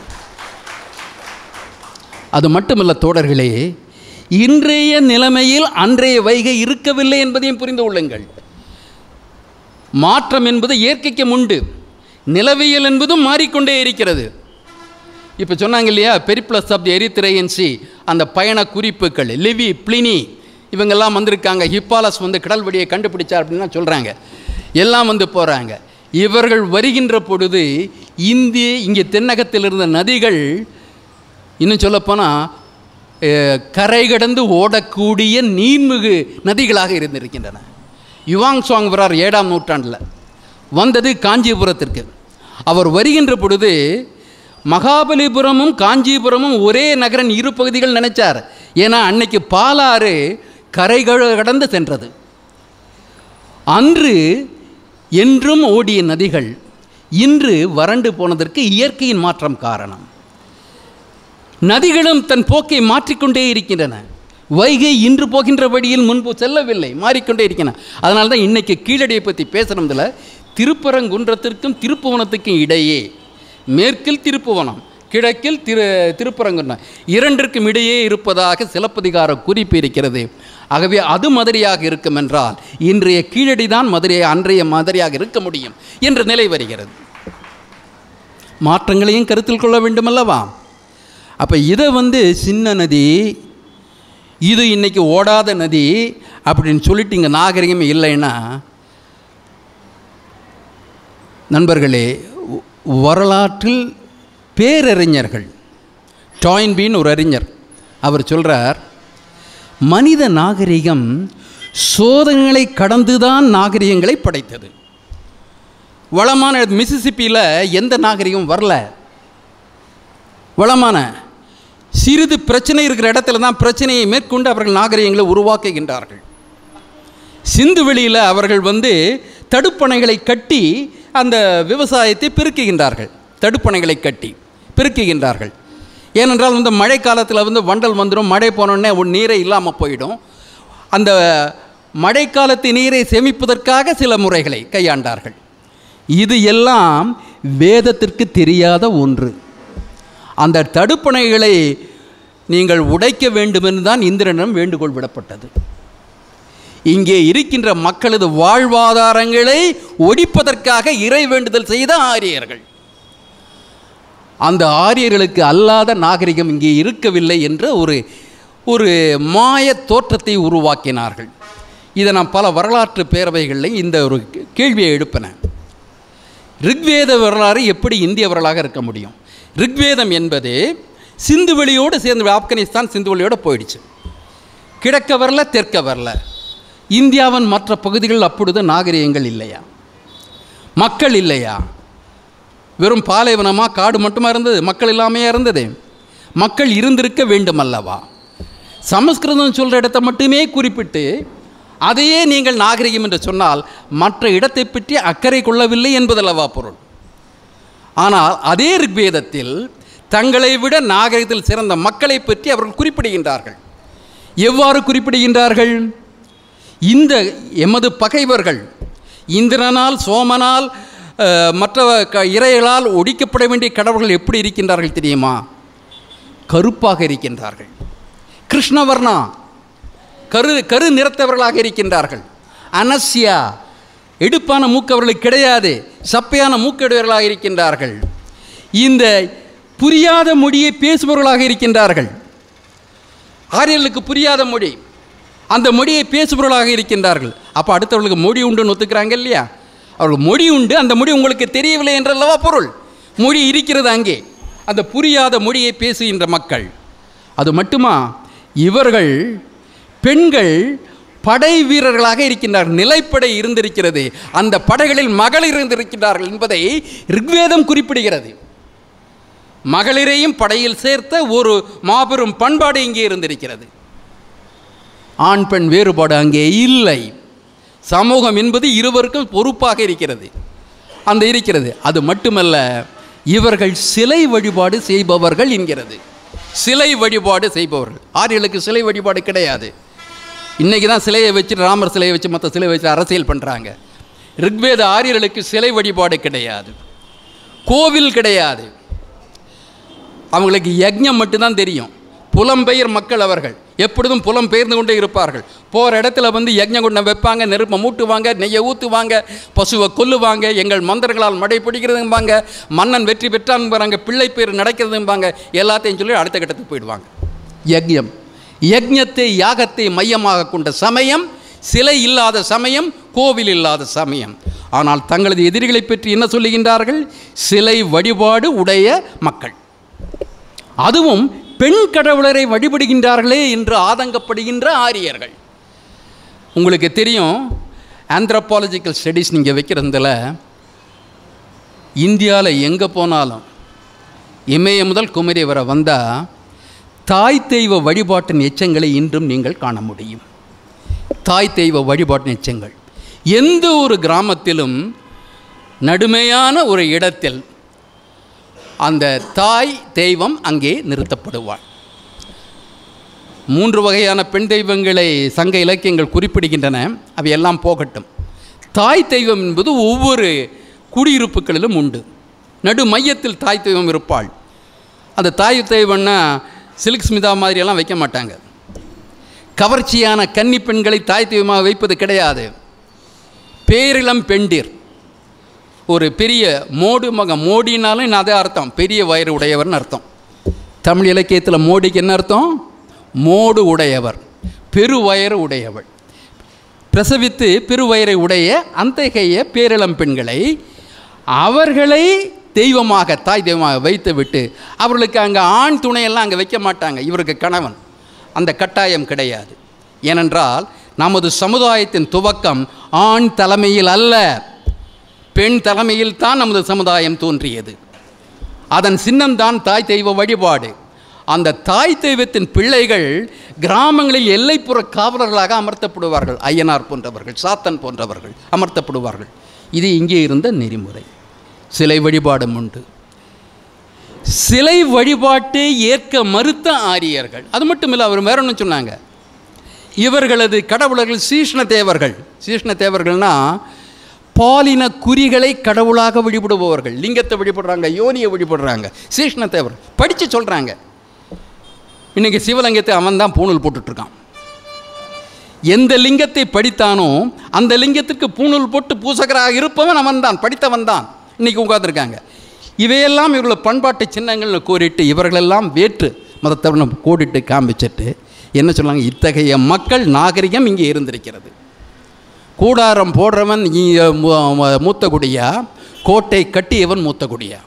A: அது மட்டுமல்ல தோழர்களே இன்றைய நிலைமையில் அன்றைய வைகை இருக்கவில்லை என்பதையும் புரிந்து கொள்ளுங்கள் மாற்றம் என்பது இயற்கைக்கு உண்டு நிலவியல் என்பதும் மாறிக்கொண்டே இருக்கிறது இப்போ சொன்னாங்க இல்லையா பெரிப்ளஸ் ஆஃப் தி எரித்திரையன்சி அந்த பயண குறிப்புகள் லிவி பிளினி இவங்கெல்லாம் வந்திருக்காங்க ஹிப்பாலஸ் வந்து கடல் வழியை கண்டுபிடிச்சார் அப்படின்லாம் சொல்கிறாங்க எல்லாம் வந்து போகிறாங்க இவர்கள் வருகின்ற பொழுது இந்திய இங்கே தென்னகத்தில் இருந்த நதிகள் இன்னும் சொல்லப்போனால் கரை கடந்து ஓடக்கூடிய நீர்மிகு நதிகளாக இருந்திருக்கின்றன யுவாங் சுவாங் வரார் ஏழாம் நூற்றாண்டில் வந்தது காஞ்சிபுரத்திற்கு அவர் வருகின்ற பொழுது மகாபலிபுரமும் காஞ்சிபுரமும் ஒரே நகரன் இரு பகுதிகள் நினைச்சார் ஏன்னா அன்னைக்கு பாலாறு கரை கடந்து சென்றது அன்று என்றும் ஓடிய நதிகள் இன்று வறண்டு போனதற்கு இயற்கையின் மாற்றம் காரணம் நதிகளும் தன் போக்கை மாற்றிக்கொண்டே இருக்கின்றன வைகை இன்று போகின்ற வழியில் முன்பு செல்லவில்லை மாறிக்கொண்டே இருக்கின்றன அதனால தான் இன்றைக்கி கீழடியை பற்றி பேசுகிறதுல திருப்பரங்குன்றத்திற்கும் திருப்புவனத்துக்கும் இடையே மேற்கில் திருப்புவனம் கிழக்கில் திரு திருப்பரங்குன்றம் இரண்டிற்கும் இடையே இருப்பதாக சிலப்பதிகார குறிப்பு இருக்கிறது ஆகவே அது மதுரையாக இருக்கும் என்றால் இன்றைய கீழடி தான் மதுரை அன்றைய மதுரையாக இருக்க முடியும் என்ற நிலை வருகிறது மாற்றங்களையும் கருத்தில் கொள்ள வேண்டுமல்லவா அப்போ இதை வந்து சின்ன நதி இது இன்றைக்கி ஓடாத நதி அப்படின்னு சொல்லிட்டு இங்கே நாகரிகமே இல்லைன்னா நண்பர்களே வரலாற்றில் பேரறிஞர்கள் டாயின்பீன் ஒரு அறிஞர் அவர் சொல்கிறார் மனித நாகரிகம் சோதனைகளை கடந்துதான் நாகரிகங்களை படைத்தது வளமான மிசிசிப்பியில் எந்த நாகரிகம் வரல வளமான சிறிது பிரச்சனை இருக்கிற இடத்துல தான் பிரச்சனையை மேற்கொண்டு அவர்கள் நாகரிகங்களை உருவாக்குகின்றார்கள் சிந்து வெளியில் அவர்கள் வந்து தடுப்பணைகளை கட்டி அந்த விவசாயத்தை பெருக்குகின்றார்கள் தடுப்பணைகளை கட்டி பெருக்குகின்றார்கள் ஏனென்றால் வந்து மழை காலத்தில் வந்து வண்டல் வந்துடும் மழை போனோடனே ஒரு நீரே இல்லாமல் போயிடும் அந்த மழைக்காலத்து நீரை சேமிப்பதற்காக சில முறைகளை கையாண்டார்கள் இது எல்லாம் வேதத்திற்கு தெரியாத ஒன்று அந்த தடுப்பணைகளை நீங்கள் உடைக்க வேண்டுமென்று தான் இந்திரனிடம் வேண்டுகோள் விடப்பட்டது இங்கே இருக்கின்ற மக்களது வாழ்வாதாரங்களை ஒடிப்பதற்காக இறை வேண்டுதல் செய்த ஆரியர்கள் அந்த ஆரியர்களுக்கு அல்லாத நாகரிகம் இங்கே இருக்கவில்லை என்ற ஒரு ஒரு மாய தோற்றத்தை உருவாக்கினார்கள் இதை நான் பல வரலாற்று பேரவைகளில் இந்த ஒரு கேள்வியை எழுப்பினேன் ரிக்வேத வரலாறு எப்படி இந்திய வரலாக இருக்க முடியும் ரிக்வேதம் என்பது சிந்துவெளியோடு சேர்ந்து ஆப்கானிஸ்தான் சிந்துவெளியோடு போயிடுச்சு கிழக்க வரல தெற்க வரல இந்தியாவின் மற்ற பகுதிகள் அப்பொழுது நாகரிகங்கள் இல்லையா மக்கள் இல்லையா வெறும் பாலைவனமாக காடு மட்டுமா இருந்தது மக்கள் இல்லாமையா இருந்தது மக்கள் இருந்திருக்க வேண்டும் அல்லவா சமஸ்கிருதம் சொல்கிற இடத்தை மட்டுமே குறிப்பிட்டு அதையே நீங்கள் நாகரிகம் என்று சொன்னால் மற்ற இடத்தை பற்றி அக்கறை கொள்ளவில்லை என்பதல்லவா பொருள் ஆனால் அதே ரிக்வேதத்தில் தங்களை விட நாகரிகத்தில் சிறந்த மக்களை பற்றி அவர்கள் குறிப்பிடுகின்றார்கள் எவ்வாறு குறிப்பிடுகின்றார்கள் இந்த எமது பகைவர்கள் இந்திரனால் சோமனால் அஹ், மற்ற க- இறைகளால் ஒடிக்கப்பட வேண்டிய கடவுள்கள் எப்படி இருக்கின்றார்கள் தெரியுமா கருப்பாக இருக்கின்றார்கள் கிருஷ்ணவர்ணா கரு கரு நிறத்தவர்களாக இருக்கின்றார்கள் அனஸ்யா எடுப்பான மூக்கு அவர்களுக்கு கிடையாது சப்பையான மூக்கடையவர்களாக இருக்கின்றார்கள் இந்த புரியாத மொழியை பேசுபவர்களாக இருக்கின்றார்கள் ஆரியர்களுக்கு புரியாத மொழி அந்த மொழியை பேசுபவர்களாக இருக்கின்றார்கள் அப்போ அடுத்தவர்களுக்கு மொழி உண்டுன்னு ஒத்துக்கிறாங்க இல்லையா அவர்கள் மொழி உண்டு அந்த மொழி உங்களுக்கு தெரியவில்லை என்றல்லவா பொருள் மொழி இருக்கிறது அங்கே அந்த புரியாத மொழியை பேசுகின்ற மக்கள் அது மட்டுமா இவர்கள் பெண்கள் படை வீரர்களாக இருக்கின்றார்கள் நிலைப்படை இருந்திருக்கிறது அந்த படைகளில் மகளிர் இருந்திருக்கின்றார்கள் என்பதை ரிக்வேதம் குறிப்பிடுகிறது மகளிரையும் படையில் சேர்த்த ஒரு மாபெரும் பண்பாடு இங்கே இருந்திருக்கிறது ஆண் பெண் வேறுபாடு அங்கே இல்லை சமூகம் என்பது இருவருக்கும் பொறுப்பாக இருக்கிறது அந்த இருக்கிறது அது மட்டுமல்ல இவர்கள் சிலை வழிபாடு செய்பவர்கள் என்கிறது சிலை வழிபாடு செய்பவர்கள் ஆரியர்களுக்கு சிலை வழிபாடு கிடையாது இன்றைக்கி தான் சிலையை வச்சு ராமர் சிலையை வச்சு மற்ற சிலையை வச்சு அரசியல் பண்ணுறாங்க ரிக்வேத ஆரியர்களுக்கு சிலை வழிபாடு கிடையாது கோவில் கிடையாது அவங்களுக்கு யஜ்ஞம் மட்டும்தான் தெரியும் புலம்பெயர் மக்கள் அவர்கள் எப்பொழுதும் புலம் பெயர்ந்து கொண்டே இருப்பார்கள் போகிற இடத்துல வந்து யஜ்ஞ குண்டம் வைப்பாங்க நெருப்பை மூட்டுவாங்க நெய்யை ஊற்றுவாங்க பசுவை கொல்லுவாங்க எங்கள் மந்திரங்களால் மடை பிடிக்கிறதும்பாங்க மன்னன் வெற்றி பெற்றான்பாங்க பிள்ளை பேர் நடக்கிறதும்பாங்க எல்லாத்தையும் சொல்லி அடுத்த கட்டத்துக்கு போயிடுவாங்க யஜ்ஞம் யஜ்ஞத்தை யாகத்தை மையமாக கொண்ட சமயம் சிலை இல்லாத சமயம் கோவில் இல்லாத சமயம் ஆனால் தங்களது எதிரிகளை பற்றி என்ன சொல்லுகின்றார்கள் சிலை வழிபாடு உடைய மக்கள் அதுவும் பெண் கடவுளரை வழிபடுகின்றார்களே என்று ஆதங்கப்படுகின்ற ஆரியர்கள் உங்களுக்கு தெரியும் ஆந்த்ரோபாலஜிக்கல் ஸ்டடீஸ் நீங்கள் வைக்கிறதுல இந்தியாவில் எங்கே போனாலும் இமய முதல் குமரி வரை வந்தால் தாய் தெய்வ வழிபாட்டின் எச்சங்களை இன்றும் நீங்கள் காண முடியும் தாய் தெய்வ வழிபாட்டின் எச்சங்கள் எந்த ஒரு கிராமத்திலும் நடுமையான ஒரு இடத்தில் அந்த தாய் தெய்வம் அங்கே நிறுத்தப்படுவாள் மூன்று வகையான பெண் தெய்வங்களை சங்க இலக்கியங்கள் குறிப்பிடுகின்றன அவையெல்லாம் போகட்டும் தாய் தெய்வம் என்பது ஒவ்வொரு குடியிருப்புகளிலும் உண்டு நடு மையத்தில் தாய் தெய்வம் இருப்பாள் அந்த தாய் தெய்வம்னா சில்க் ஸ்மிதா மாதிரியெல்லாம் வைக்க மாட்டாங்க கவர்ச்சியான கன்னி பெண்களை தாய் தெய்வமாக வைப்பது கிடையாது பேரிளம் பெண்டிர் ஒரு பெரிய மோடு மக மோடினாலும் நான் அதே அர்த்தம் பெரிய வயிறு உடையவர்னு அர்த்தம் தமிழ் இலக்கியத்தில் மோடிக்கு என்ன அர்த்தம் மோடு உடையவர் பெருவயறு உடையவள் பிரசவித்து பெருவயரை உடைய அத்தகைய பேரிளம் பெண்களை அவர்களை தெய்வமாக தாய் தெய்வமாக வைத்து விட்டு அவர்களுக்கு அங்கே ஆண் துணையெல்லாம் அங்கே வைக்க மாட்டாங்க இவருக்கு கணவன் அந்த கட்டாயம் கிடையாது ஏனென்றால் நமது சமுதாயத்தின் துவக்கம் ஆண் தலைமையில் அல்ல பெண் தலைமையில் தான் நமது சமுதாயம் தோன்றியது அதன் சின்னம்தான் தாய் தெய்வ வழிபாடு அந்த தாய் தெய்வத்தின் பிள்ளைகள் கிராமங்களில் எல்லைப்புற காவலர்களாக அமர்த்தப்படுவார்கள் ஐயனார் போன்றவர்கள் சாத்தன் போன்றவர்கள் அமர்த்தப்படுவார்கள் இது இங்கே இருந்த நெறிமுறை சிலை வழிபாடும் உண்டு சிலை வழிபாட்டை ஏற்க மறுத்த ஆரியர்கள் அது மட்டும் இல்லை அவர் வேற ஒன்று சொன்னாங்க இவர்களது கடவுளர்கள் சீஷ்ண தேவர்கள் சீஷ்ண தேவர்கள்னா பாலின குறிகளை கடவுளாக வழிபடுபவர்கள் லிங்கத்தை வழிபடுறாங்க யோனியை வழிபடுறாங்க சீஷ்ண தேவர் படித்து சொல்கிறாங்க இன்றைக்கி சிவலிங்கத்தை அவன் தான் பூணூல் போட்டுட்ருக்கான் எந்த லிங்கத்தை படித்தானோ அந்த லிங்கத்திற்கு பூணூல் போட்டு பூசகராக இருப்பவன் அவன் தான் படித்தவன் தான் இன்றைக்கி உட்காந்துருக்காங்க இவையெல்லாம் இவர்கள் பண்பாட்டு சின்னங்கள்னு கூறிட்டு இவர்களெல்லாம் வேற்று மதத்தவனை கோடிட்டு காமிச்சிட்டு என்ன சொல்லுவாங்க இத்தகைய மக்கள் நாகரிகம் இங்கே இருந்திருக்கிறது கூடாரம் போடுறவன் இ- மு- மு- மூத்த குடியா கோட்டை கட்டியவன் மூத்த குடியா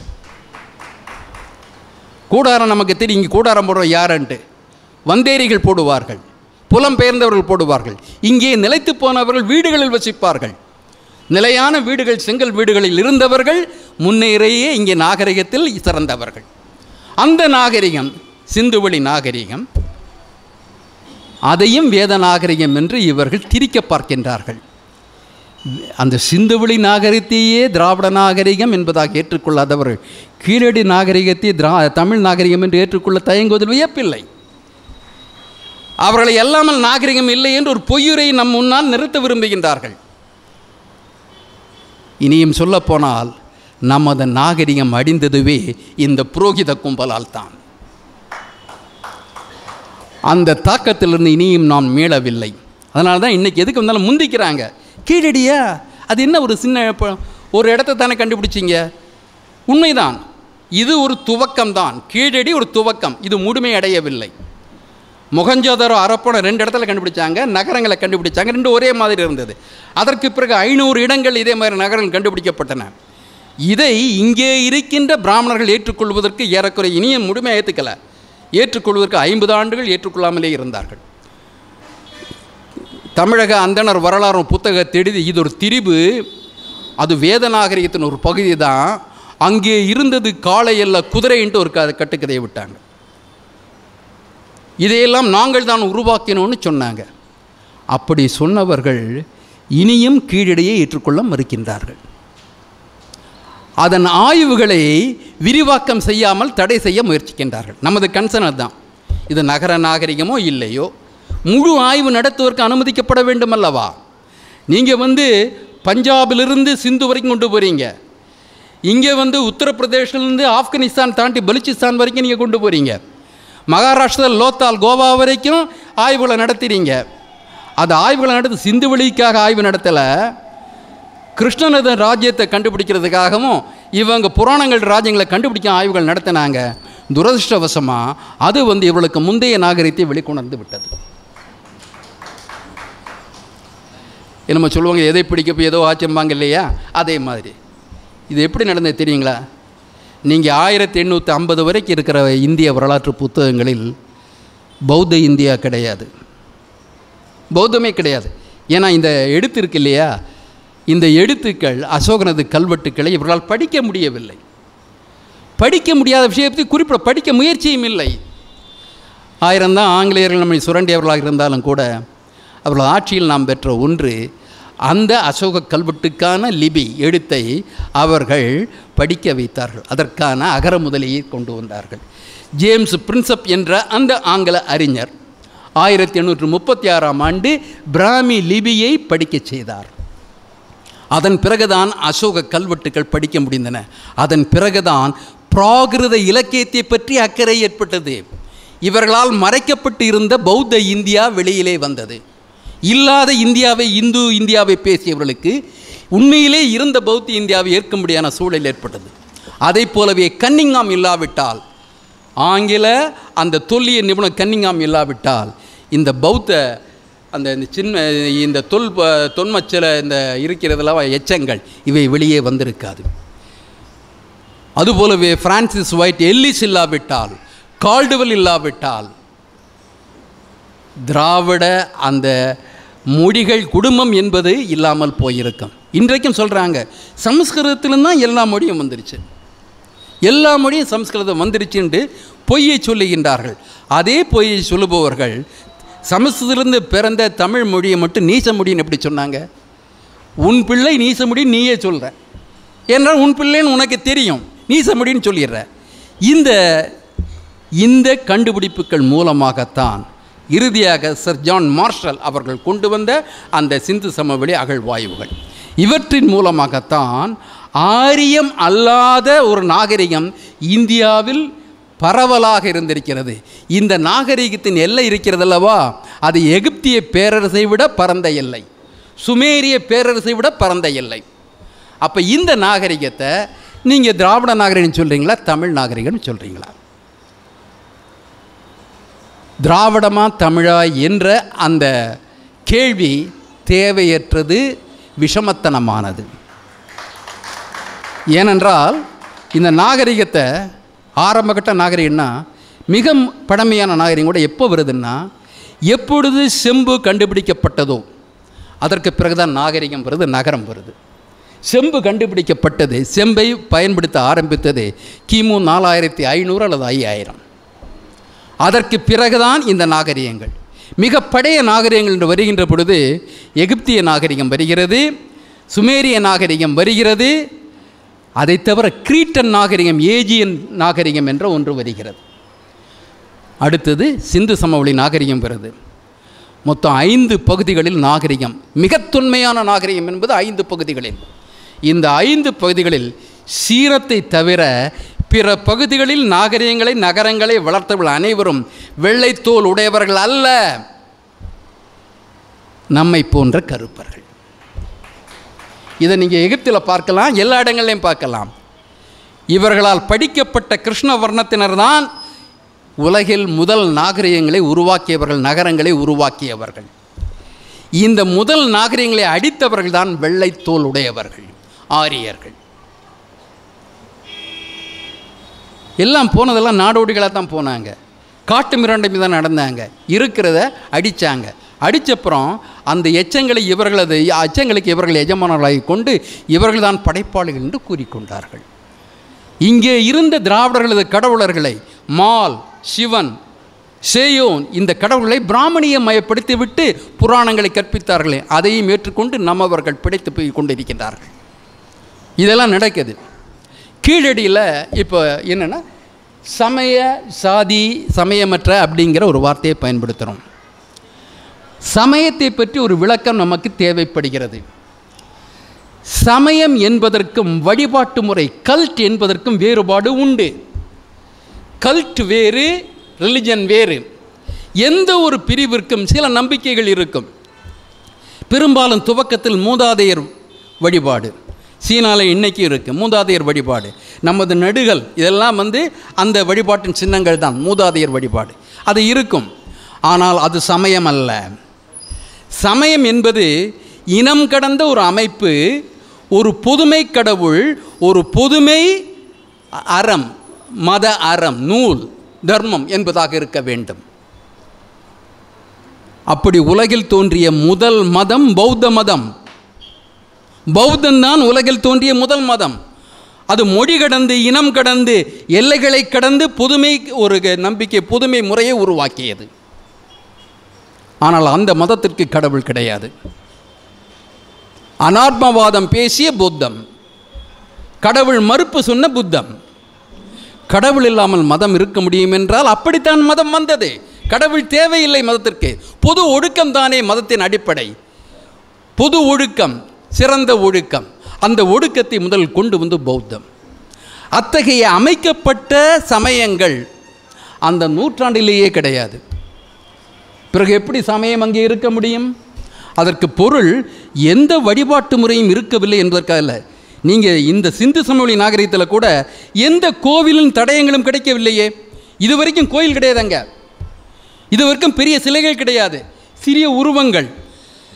A: கூடாரம் நமக்கு தெரியும் இங்கே கூடாரம் போடுற யாருன்ட்டு வந்தேரிகள் போடுவார்கள் புலம்பெயர்ந்தவர்கள் போடுவார்கள் இங்கே நிலைத்து போனவர்கள் வீடுகளில் வசிப்பார்கள் நிலையான வீடுகள் செங்கல் வீடுகளில் இருந்தவர்கள் முன்னேறையே இங்கே நாகரிகத்தில் சிறந்தவர்கள் அந்த நாகரிகம் சிந்துவெளி நாகரிகம் அதையும் வேத நாகரிகம் என்று இவர்கள் திரிக்க பார்க்கின்றார்கள் அந்த சிந்துவெளி நாகரிகத்தையே திராவிட நாகரிகம் என்பதாக ஏற்றுக்கொள்ளாதவர்கள் கீழடி நாகரிகத்தை திரா தமிழ் நாகரிகம் என்று ஏற்றுக்கொள்ள தயங்குவதில் வியப்பில்லை அவர்களை எல்லாமல் நாகரிகம் இல்லை என்று ஒரு பொய்யுரை நம் முன்னால் நிறுத்த விரும்புகின்றார்கள் இனியும் சொல்லப்போனால் நமது நாகரிகம் அடிந்ததுவே இந்த புரோகித கும்பலால் தான் அந்த தாக்கத்திலிருந்து இனியும் நாம் மீளவில்லை அதனால தான் இன்றைக்கி எதுக்கு வந்தாலும் முந்திக்கிறாங்க கீழடியா அது என்ன ஒரு சின்ன ப- ஒரு இடத்த தானே கண்டுபிடிச்சிங்க உண்மைதான் இது ஒரு துவக்கம் தான் கீழடி ஒரு துவக்கம் இது முழுமை அடையவில்லை முகஞ்சோதரோ அரப்பணம் ரெண்டு இடத்துல கண்டுபிடிச்சாங்க நகரங்களை கண்டுபிடிச்சாங்க ரெண்டு ஒரே மாதிரி இருந்தது அதற்கு பிறகு ஐநூறு இடங்கள் இதே மாதிரி நகரங்கள் கண்டுபிடிக்கப்பட்டன இதை இங்கே இருக்கின்ற பிராமணர்கள் ஏற்றுக்கொள்வதற்கு ஏறக்குறைய இனியும் முழுமையாக ஏற்றுக்கலை ஏற்றுக்கொள்வதற்கு ஐம்பது ஆண்டுகள் ஏற்றுக்கொள்ளாமலே இருந்தார்கள் தமிழக அந்தணர் வரலாறு புத்தகத்தை எழுதி இது ஒரு திரிபு அது வேத நாகரிகத்தின் ஒரு பகுதி தான் அங்கே இருந்தது காளை அல்ல குதிரைன்ட்டு ஒரு க கட்டுக்கதையை விட்டாங்க இதையெல்லாம் நாங்கள் தான் உருவாக்கினோன்னு சொன்னாங்க அப்படி சொன்னவர்கள் இனியும் கீழடியை ஏற்றுக்கொள்ள மறுக்கின்றார்கள் அதன் ஆய்வுகளை விரிவாக்கம் செய்யாமல் தடை செய்ய முயற்சிக்கின்றார்கள் நமது கன்சர்ன் அதுதான் இது நகர நாகரிகமோ இல்லையோ முழு ஆய்வு நடத்துவதற்கு அனுமதிக்கப்பட வேண்டும் அல்லவா நீங்கள் வந்து பஞ்சாபிலிருந்து சிந்து வரைக்கும் கொண்டு போகிறீங்க இங்கே வந்து உத்தரப்பிரதேசிலிருந்து ஆப்கானிஸ்தான் தாண்டி பலுச்சிஸ்தான் வரைக்கும் நீங்கள் கொண்டு போகிறீங்க மகாராஷ்டிரா லோத்தால் கோவா வரைக்கும் ஆய்வுகளை நடத்துகிறீங்க அது ஆய்வுகளை நடத்தி சிந்து வெளிக்காக ஆய்வு நடத்தலை கிருஷ்ணனது ராஜ்யத்தை கண்டுபிடிக்கிறதுக்காகவும் இவங்க புராணங்கள் ராஜ்யங்களை கண்டுபிடிக்க ஆய்வுகள் நடத்தினாங்க துரதிருஷ்டவசமாக அது வந்து இவளுக்கு முந்தைய நாகரிகத்தை வெளிக்கொணர்ந்து விட்டது நம்ம சொல்லுவாங்க எதை பிடிக்க போய் ஏதோ ஆச்சம்பாங்க இல்லையா அதே மாதிரி இது எப்படி நடந்தது தெரியுங்களா நீங்கள் ஆயிரத்தி எண்ணூற்றி ஐம்பது வரைக்கும் இருக்கிற இந்திய வரலாற்று புத்தகங்களில் பௌத்த இந்தியா கிடையாது பௌத்தமே கிடையாது ஏன்னா இந்த எழுத்து இருக்கு இல்லையா இந்த எழுத்துக்கள் அசோகனது கல்வெட்டுக்களை இவர்களால் படிக்க முடியவில்லை படிக்க முடியாத விஷயத்தை குறிப்பிட படிக்க முயற்சியும் இல்லை ஆயிரம் தான் ஆங்கிலேயர்கள் நம்மை சுரண்டியவர்களாக இருந்தாலும் கூட அவர்கள் ஆட்சியில் நாம் பெற்ற ஒன்று அந்த அசோக கல்வெட்டுக்கான லிபி எழுத்தை அவர்கள் படிக்க வைத்தார்கள் அதற்கான அகர முதலியை கொண்டு வந்தார்கள் ஜேம்ஸ் பிரின்சப் என்ற அந்த ஆங்கில அறிஞர் ஆயிரத்தி எண்ணூற்று முப்பத்தி ஆறாம் ஆண்டு பிராமி லிபியை படிக்கச் செய்தார் அதன் பிறகுதான் அசோக கல்வெட்டுகள் படிக்க முடிந்தன அதன் பிறகுதான் பிராகிருத இலக்கியத்தை பற்றி அக்கறை ஏற்பட்டது இவர்களால் மறைக்கப்பட்டு இருந்த பௌத்த இந்தியா வெளியிலே வந்தது இல்லாத இந்தியாவை இந்து இந்தியாவை பேசியவர்களுக்கு உண்மையிலே இருந்த பௌத்த இந்தியாவை ஏற்கும்படியான சூழல் ஏற்பட்டது அதை போலவே கன்னிங்காம் இல்லாவிட்டால் ஆங்கில அந்த தொல்லிய நிபுணர் கன்னிங்காம் இல்லாவிட்டால் இந்த பௌத்த அந்த இந்த சின்ன இந்த தொல் ப- தொன்மச்சில இந்த இருக்கிறதெல்லாம் எச்சங்கள் இவை வெளியே வந்திருக்காது அதுபோலவே பிரான்சிஸ் ஒயிட் எல்லிஸ் இல்லாவிட்டால் கால்டுவல் இல்லாவிட்டால் திராவிட அந்த மொழிகள் குடும்பம் என்பது இல்லாமல் போயிருக்கும் இன்றைக்கும் சொல்கிறாங்க சமஸ்கிருதத்திலும் தான் எல்லா மொழியும் வந்துருச்சு எல்லா மொழியும் சமஸ்கிருதம் வந்துருச்சுன்ட்டு பொய்யை சொல்லுகின்றார்கள் அதே பொய்யை சொல்லுபவர்கள் சமஸ்கிருதத்திலிருந்து பிறந்த தமிழ் மொழியை மட்டும் நீச மொழின்னு எப்படி சொன்னாங்க உன் பிள்ளை நீச மொழி நீயே சொல்கிற ஏன்னால் உன் பிள்ளைன்னு உனக்கு தெரியும் நீச மொழின்னு சொல்லிடுற இந்த இந்த கண்டுபிடிப்புகள் மூலமாகத்தான் இறுதியாக சர் ஜான் மார்ஷல் அவர்கள் கொண்டு வந்த அந்த சிந்து சமவெளி அகழ்வாய்வுகள் இவற்றின் மூலமாகத்தான் ஆரியம் அல்லாத ஒரு நாகரிகம் இந்தியாவில் பரவலாக இருந்திருக்கிறது இந்த நாகரிகத்தின் எல்லை இருக்கிறதல்லவா அது எகிப்திய பேரரசை விட பரந்த எல்லை சுமேரிய பேரரசை விட பரந்த எல்லை அப்போ இந்த நாகரிகத்தை நீங்கள் திராவிட நாகரிகம் சொல்கிறீங்களா தமிழ் நாகரிகம்னு சொல்கிறீங்களா திராவிடமா தமிழா என்ற அந்த கேள்வி தேவையற்றது விஷமத்தனமானது ஏனென்றால் இந்த நாகரிகத்தை ஆரம்பகட்ட நாகரிகம்னா மிக பழமையான நாகரிகம் கூட எப்போ வருதுன்னா எப்பொழுது செம்பு கண்டுபிடிக்கப்பட்டதோ அதற்கு பிறகுதான் நாகரிகம் வருது நகரம் வருது செம்பு கண்டுபிடிக்கப்பட்டது செம்பை பயன்படுத்த ஆரம்பித்தது கிமு நாலாயிரத்தி ஐநூறு அல்லது ஐயாயிரம் அதற்கு பிறகுதான் இந்த நாகரிகங்கள் மிக பழைய நாகரிகங்கள் என்று வருகின்ற பொழுது எகிப்திய நாகரிகம் வருகிறது சுமேரிய நாகரிகம் வருகிறது அதை தவிர கிரீட்டன் நாகரிகம் ஏஜியன் நாகரிகம் என்ற ஒன்று வருகிறது அடுத்தது சிந்து சமவெளி நாகரிகம் வருது மொத்தம் ஐந்து பகுதிகளில் நாகரிகம் மிக தொன்மையான நாகரிகம் என்பது ஐந்து பகுதிகளில் இந்த ஐந்து பகுதிகளில் சீரத்தை தவிர பிற பகுதிகளில் நாகரிகங்களை நகரங்களை வளர்த்தவர்கள் அனைவரும் வெள்ளைத்தோல் உடையவர்கள் அல்ல நம்மை போன்ற கருப்பர்கள் இதை நீங்கள் எகிப்தில் பார்க்கலாம் எல்லா இடங்கள்லையும் பார்க்கலாம் இவர்களால் படிக்கப்பட்ட கிருஷ்ண வர்ணத்தினர் தான் உலகில் முதல் நாகரிகங்களை உருவாக்கியவர்கள் நகரங்களை உருவாக்கியவர்கள் இந்த முதல் நாகரிகங்களை அடித்தவர்கள் தான் வெள்ளைத்தோல் உடையவர்கள் ஆரியர்கள் எல்லாம் போனதெல்லாம் நாடோடிகளாக தான் போனாங்க காட்டு மிராண்டை தான் நடந்தாங்க இருக்கிறத அடித்தாங்க அடித்தப்புறம் அந்த எச்சங்களை இவர்களது அச்சங்களுக்கு இவர்கள் எஜமானர்களாகி கொண்டு இவர்கள் தான் படைப்பாளிகள் என்று கூறிக்கொண்டார்கள் இங்கே இருந்த திராவிடர்களது கடவுளர்களை மால் சிவன் சேயோன் இந்த கடவுளை பிராமணிய மயப்படுத்தி விட்டு புராணங்களை கற்பித்தார்களே அதையும் ஏற்றுக்கொண்டு நம்மவர்கள் பிடித்து போய் கொண்டிருக்கின்றார்கள் இதெல்லாம் நடக்குது கீழடியில் இப்போ என்னென்னா சமய சாதி சமயமற்ற அப்படிங்கிற ஒரு வார்த்தையை பயன்படுத்துகிறோம் சமயத்தை பற்றி ஒரு விளக்கம் நமக்கு தேவைப்படுகிறது சமயம் என்பதற்கும் வழிபாட்டு முறை கல்ட் என்பதற்கும் வேறுபாடு உண்டு கல்ட் வேறு ரிலிஜன் வேறு எந்த ஒரு பிரிவிற்கும் சில நம்பிக்கைகள் இருக்கும் பெரும்பாலும் துவக்கத்தில் மூதாதையர் வழிபாடு சீனாவில் இன்னைக்கு இருக்குது மூதாதையர் வழிபாடு நமது நடுகள் இதெல்லாம் வந்து அந்த வழிபாட்டின் சின்னங்கள் தான் மூதாதையர் வழிபாடு அது இருக்கும் ஆனால் அது சமயம் அல்ல சமயம் என்பது இனம் கடந்த ஒரு அமைப்பு ஒரு பொதுமை கடவுள் ஒரு பொதுமை அறம் மத அறம் நூல் தர்மம் என்பதாக இருக்க வேண்டும் அப்படி உலகில் தோன்றிய முதல் மதம் பௌத்த மதம் பௌத்தந்தான் உலகில் தோன்றிய முதல் மதம் அது மொழி கடந்து இனம் கடந்து எல்லைகளை கடந்து புதுமை ஒரு நம்பிக்கை புதுமை முறையை உருவாக்கியது ஆனால் அந்த மதத்திற்கு கடவுள் கிடையாது அனாத்மவாதம் பேசிய புத்தம் கடவுள் மறுப்பு சொன்ன புத்தம் கடவுள் இல்லாமல் மதம் இருக்க முடியும் என்றால் அப்படித்தான் மதம் வந்தது கடவுள் தேவையில்லை மதத்திற்கு பொது ஒழுக்கம் தானே மதத்தின் அடிப்படை பொது ஒழுக்கம் சிறந்த ஒழுக்கம் அந்த ஒழுக்கத்தை முதல் கொண்டு வந்து பௌத்தம் அத்தகைய அமைக்கப்பட்ட சமயங்கள் அந்த நூற்றாண்டிலேயே கிடையாது பிறகு எப்படி சமயம் அங்கே இருக்க முடியும் அதற்கு பொருள் எந்த வழிபாட்டு முறையும் இருக்கவில்லை என்பதற்காக இல்லை நீங்கள் இந்த சிந்து சமவெளி நாகரிகத்தில் கூட எந்த கோவிலும் தடயங்களும் கிடைக்கவில்லையே இது வரைக்கும் கோயில் கிடையாதுங்க இது வரைக்கும் பெரிய சிலைகள் கிடையாது சிறிய உருவங்கள்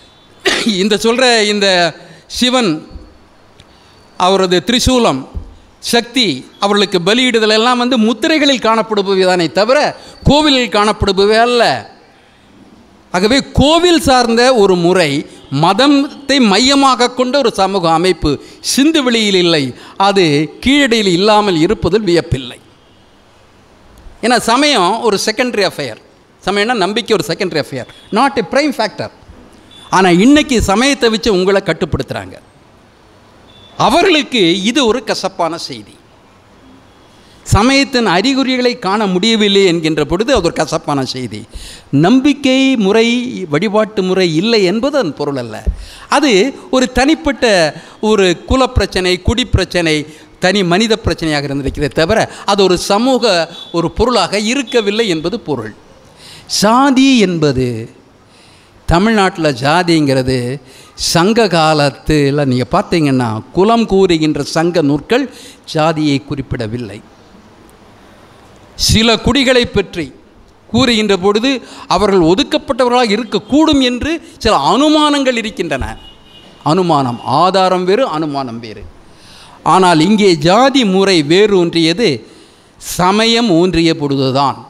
A: இந்த சொல்கிற இந்த சிவன் அவரது திரிசூலம் சக்தி அவர்களுக்கு பலியிடுதல் எல்லாம் வந்து முத்திரைகளில் காணப்படுபவை தானே தவிர கோவிலில் காணப்படுபவை அல்ல ஆகவே கோவில் சார்ந்த ஒரு முறை மதத்தை மையமாக கொண்ட ஒரு சமூக அமைப்பு சிந்து வெளியில் இல்லை அது கீழடியில் இல்லாமல் இருப்பதில் வியப்பில்லை ஏன்னா சமயம் ஒரு செகண்டரி அஃபேர் சமயம்னா நம்பிக்கை ஒரு secondary affair not a prime factor ஆனால் இன்னைக்கு சமயத்தை வச்சு உங்களை கட்டுப்படுத்துகிறாங்க அவர்களுக்கு இது ஒரு கசப்பான செய்தி சமயத்தின் அறிகுறிகளை காண முடியவில்லை என்கின்ற பொழுது அது ஒரு கசப்பான செய்தி நம்பிக்கை முறை வழிபாட்டு முறை இல்லை என்பது அதன் பொருள் அல்ல அது ஒரு தனிப்பட்ட ஒரு குலப்பிரச்சனை குடிப்பிரச்சனை தனி மனித பிரச்சனையாக இருந்திருக்கிறதே தவிர அது ஒரு சமூக ஒரு பொருளாக இருக்கவில்லை என்பது பொருள் சாதி என்பது தமிழ்நாட்டில் ஜாதிங்கிறது சங்க காலத்தில் நீங்கள் பார்த்தீங்கன்னா குலம் கூறுகின்ற சங்க நூற்கள் ஜாதியை குறிப்பிடவில்லை சில குடிகளை பற்றி கூறுகின்ற பொழுது அவர்கள் ஒதுக்கப்பட்டவர்களாக இருக்கக்கூடும் என்று சில அனுமானங்கள் இருக்கின்றன அனுமானம் ஆதாரம் வேறு அனுமானம் வேறு ஆனால் இங்கே ஜாதி முறை வேறு ஒன்றியது சமயம் ஊன்றிய பொழுதுதான்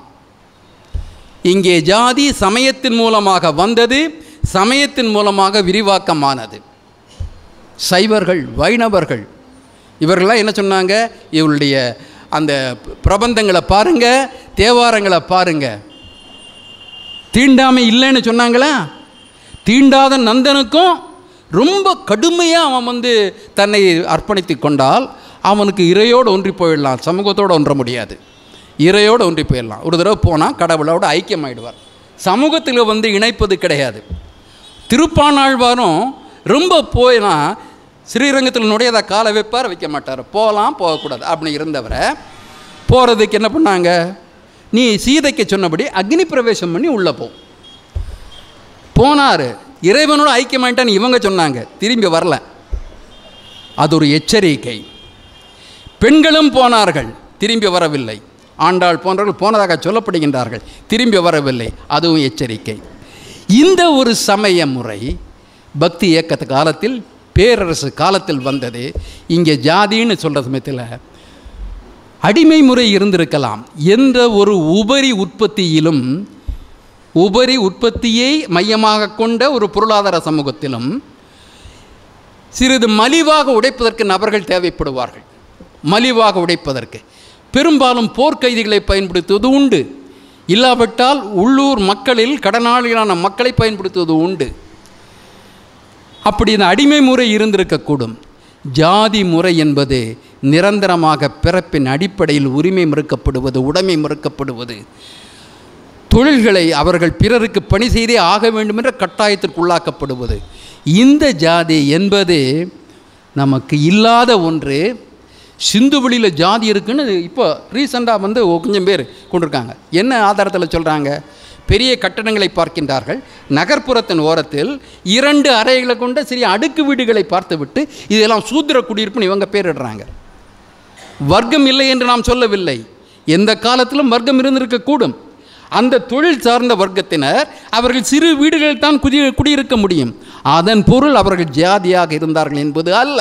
A: இங்கே ஜாதி சமயத்தின் மூலமாக வந்தது சமயத்தின் மூலமாக விரிவாக்கமானது சைவர்கள் வைணவர்கள் இவர்கள்லாம் என்ன சொன்னாங்க இவருடைய அந்த பிரபந்தங்களை பாருங்க தேவாரங்களை பாருங்க தீண்டாமை இல்லைன்னு சொன்னாங்களா தீண்டாத நந்தனுக்கும் ரொம்ப கடுமையாக அவன் வந்து தன்னை அர்ப்பணித்து கொண்டால் அவனுக்கு இறையோடு ஒன்றி போயிடலாம் சமூகத்தோடு ஒன்ற முடியாது இறையோடு ஒன்றி போயிடலாம் ஒரு தடவை போனால் கடவுளோட ஐக்கியமாயிடுவார் சமூகத்தில் வந்து இணைப்பது கிடையாது திருப்பானாழ்வாரும் ரொம்ப போயினா ஸ்ரீரங்கத்தில் நுழையதை காலை வைப்பார் வைக்க மாட்டார் போகலாம் போகக்கூடாது அப்படி இருந்தவரை போகிறதுக்கு என்ன பண்ணாங்க நீ சீதைக்கு சொன்னபடி அக்னி பிரவேசம் பண்ணி உள்ளே போ போனார் இறைவனோட ஐக்கியமாயிட்டான்னு இவங்க சொன்னாங்க திரும்பி வரல அது ஒரு எச்சரிக்கை பெண்களும் போனார்கள் திரும்பி வரவில்லை ஆண்டாள் போன்றவர்கள் போனதாக சொல்லப்படுகின்றார்கள் திரும்பி வரவில்லை அதுவும் எச்சரிக்கை இந்த ஒரு சமய முறை பக்தி இயக்கத்து காலத்தில் பேரரசு காலத்தில் வந்தது இங்கே ஜாதின்னு சொல்கிற சமயத்தில் அடிமை முறை இருந்திருக்கலாம் என்ற ஒரு உபரி உற்பத்தியிலும் உபரி உற்பத்தியை மையமாக கொண்ட ஒரு பொருளாதார சமூகத்திலும் சிறிது மலிவாக உடைப்பதற்கு நபர்கள் தேவைப்படுவார்கள் மலிவாக உடைப்பதற்கு பெரும்பாலும் போர்க்கைதிகளை பயன்படுத்துவது உண்டு இல்லாவிட்டால் உள்ளூர் மக்களில் கடனாளிகளான மக்களை பயன்படுத்துவது உண்டு அப்படி இந்த அடிமை முறை இருந்திருக்கக்கூடும் ஜாதி முறை என்பது நிரந்தரமாக பிறப்பின் அடிப்படையில் உரிமை மறுக்கப்படுவது உடைமை மறுக்கப்படுவது தொழில்களை அவர்கள் பிறருக்கு பணி செய்தே ஆக வேண்டும் என்ற கட்டாயத்திற்கு உள்ளாக்கப்படுவது இந்த ஜாதி என்பது நமக்கு இல்லாத ஒன்று சிந்து வெளியில் ஜாதி இருக்குன்னு இப்போ ரீசெண்டாக வந்து கொஞ்சம் பேர் கொண்டிருக்காங்க என்ன ஆதாரத்தில் சொல்கிறாங்க பெரிய கட்டடங்களை பார்க்கின்றார்கள் நகர்ப்புறத்தின் ஓரத்தில் இரண்டு அறைகளை கொண்ட சிறிய அடுக்கு வீடுகளை பார்த்துவிட்டு இதெல்லாம் சூத்திர குடியிருப்புன்னு இவங்க பேரிடுறாங்க வர்க்கம் இல்லை என்று நாம் சொல்லவில்லை எந்த காலத்திலும் வர்க்கம் இருந்திருக்கக்கூடும் அந்த தொழில் சார்ந்த வர்க்கத்தினர் அவர்கள் சிறு வீடுகளில் தான் குடி குடியிருக்க முடியும் அதன் பொருள் அவர்கள் ஜாதியாக இருந்தார்கள் என்பது அல்ல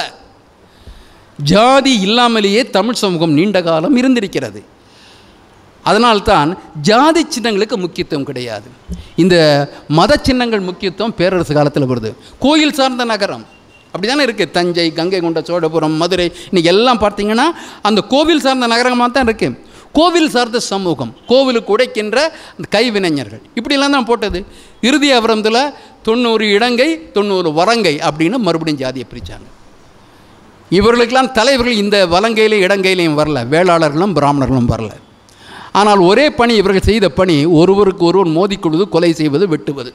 A: ஜாதி இல்லாமலேயே தமிழ் சமூகம் நீண்ட காலம் இருந்திருக்கிறது அதனால்தான் ஜாதி சின்னங்களுக்கு முக்கியத்துவம் கிடையாது இந்த மத சின்னங்கள் முக்கியத்துவம் பேரரசு காலத்தில் வருது கோயில் சார்ந்த நகரம் அப்படி தானே இருக்குது தஞ்சை கங்கை கொண்ட சோழபுரம் மதுரை இன்னைக்கு எல்லாம் பார்த்தீங்கன்னா அந்த கோவில் சார்ந்த நகரமாக தான் இருக்குது கோவில் சார்ந்த சமூகம் கோவிலுக்கு உடைக்கின்ற அந்த கைவினைஞர்கள் இப்படிலாம் தான் போட்டது இறுதி அவரத்தில் தொண்ணூறு இடங்கை தொண்ணூறு வரங்கை அப்படின்னு மறுபடியும் ஜாதியை பிரித்தாங்க இவர்களுக்கெல்லாம் தலைவர்கள் இந்த வலங்கையிலையும் இடங்கையிலையும் வரல வேளாளர்களும் பிராமணர்களும் வரல ஆனால் ஒரே பணி இவர்கள் செய்த பணி ஒருவருக்கு ஒருவர் மோதிக்கொள்வது கொலை செய்வது வெட்டுவது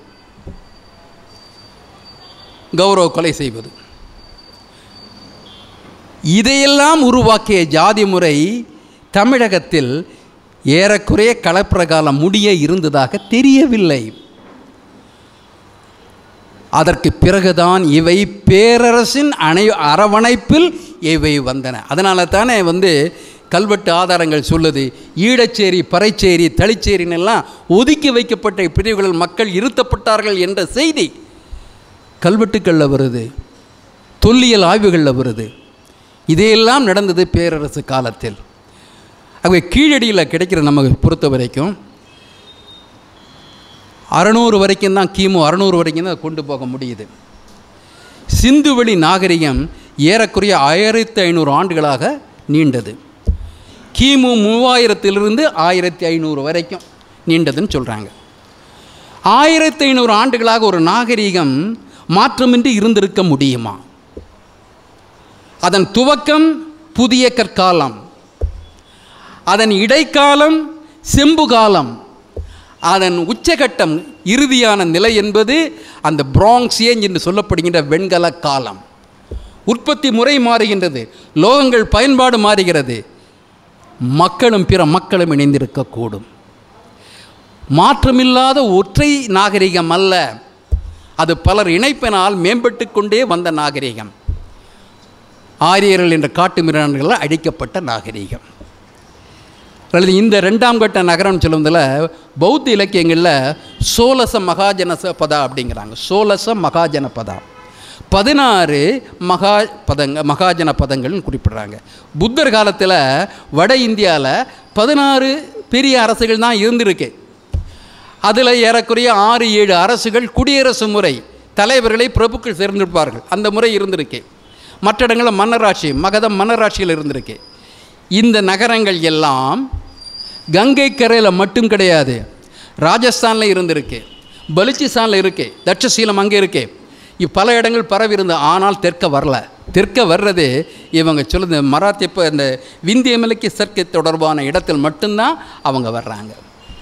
A: கௌரவ கொலை செய்வது இதையெல்லாம் உருவாக்கிய ஜாதி முறை தமிழகத்தில் ஏறக்குறைய கலப்பிரகாலம் முடிய இருந்ததாக தெரியவில்லை அதற்கு பிறகுதான் இவை பேரரசின் அணை அரவணைப்பில் இவை வந்தன அதனால தானே வந்து கல்வெட்டு ஆதாரங்கள் சொல்லுது ஈழச்சேரி பறைச்சேரி தளிச்சேரின்னெல்லாம் ஒதுக்கி வைக்கப்பட்ட பிரிவுகளில் மக்கள் இருத்தப்பட்டார்கள் என்ற செய்தி கல்வெட்டுக்களில் வருது தொல்லியல் ஆய்வுகளில் வருது இதையெல்லாம் நடந்தது பேரரசு காலத்தில் ஆகவே கீழடியில் கிடைக்கிற நமக்கு பொறுத்த வரைக்கும் அறநூறு வரைக்கும் தான் கிமு அறநூறு வரைக்கும் தான் கொண்டு போக முடியுது சிந்துவெளி நாகரிகம் ஏறக்குறைய ஆயிரத்தி ஐநூறு ஆண்டுகளாக நீண்டது கிமு மூவாயிரத்திலிருந்து ஆயிரத்தி ஐநூறு வரைக்கும் நீண்டதுன்னு சொல்கிறாங்க ஆயிரத்தி ஐநூறு ஆண்டுகளாக ஒரு நாகரிகம் மாற்றமின்றி இருந்திருக்க முடியுமா அதன் துவக்கம் புதிய கற்காலம் அதன் இடைக்காலம் செம்பு காலம் அதன் உச்சகட்டம் இறுதியான நிலை என்பது அந்த பிராங்ஸ் ஏஞ்ச் என்று சொல்லப்படுகின்ற வெண்கல காலம் உற்பத்தி முறை மாறுகின்றது லோகங்கள் பயன்பாடு மாறுகிறது மக்களும் பிற மக்களும் இணைந்திருக்கக்கூடும் மாற்றமில்லாத ஒற்றை நாகரிகம் அல்ல அது பலர் இணைப்பினால் மேம்பட்டு கொண்டே வந்த நாகரிகம் ஆரியர்கள் என்ற காட்டு மிரான்களால் அழிக்கப்பட்ட நாகரிகம் அல்லது இந்த ரெண்டாம் கட்ட நகரம் சொல்லுவதில் பௌத்த இலக்கியங்களில் சோலச மகாஜனச பதா அப்படிங்கிறாங்க சோலச மகாஜன பதா பதினாறு மகா பதங்க மகாஜன பதங்கள்னு குறிப்பிடுறாங்க புத்தர் காலத்தில் வட இந்தியாவில் பதினாறு பெரிய அரசுகள் தான் இருந்திருக்கு அதில் ஏறக்குறைய ஆறு ஏழு அரசுகள் குடியரசு முறை தலைவர்களை பிரபுக்கள் சேர்ந்திருப்பார்கள் அந்த முறை இருந்திருக்கு மற்ற இடங்களில் மன்னராட்சி மகதம் மன்னராட்சியில் இருந்திருக்கு இந்த நகரங்கள் எல்லாம் கங்கை கரையில் மட்டும் கிடையாது ராஜஸ்தானில் இருந்திருக்கு பலுச்சிஸ்தானில் இருக்கு தட்சசீலம் அங்கே இருக்கு இப் பல இடங்கள் பரவி இருந்த ஆனால் தெற்க வரல தெற்க வர்றது இவங்க சொல்லுது மராத்தி இப்போ இந்த விந்திய மலைக்கு சர்க்கை தொடர்பான இடத்தில் மட்டும்தான் அவங்க வர்றாங்க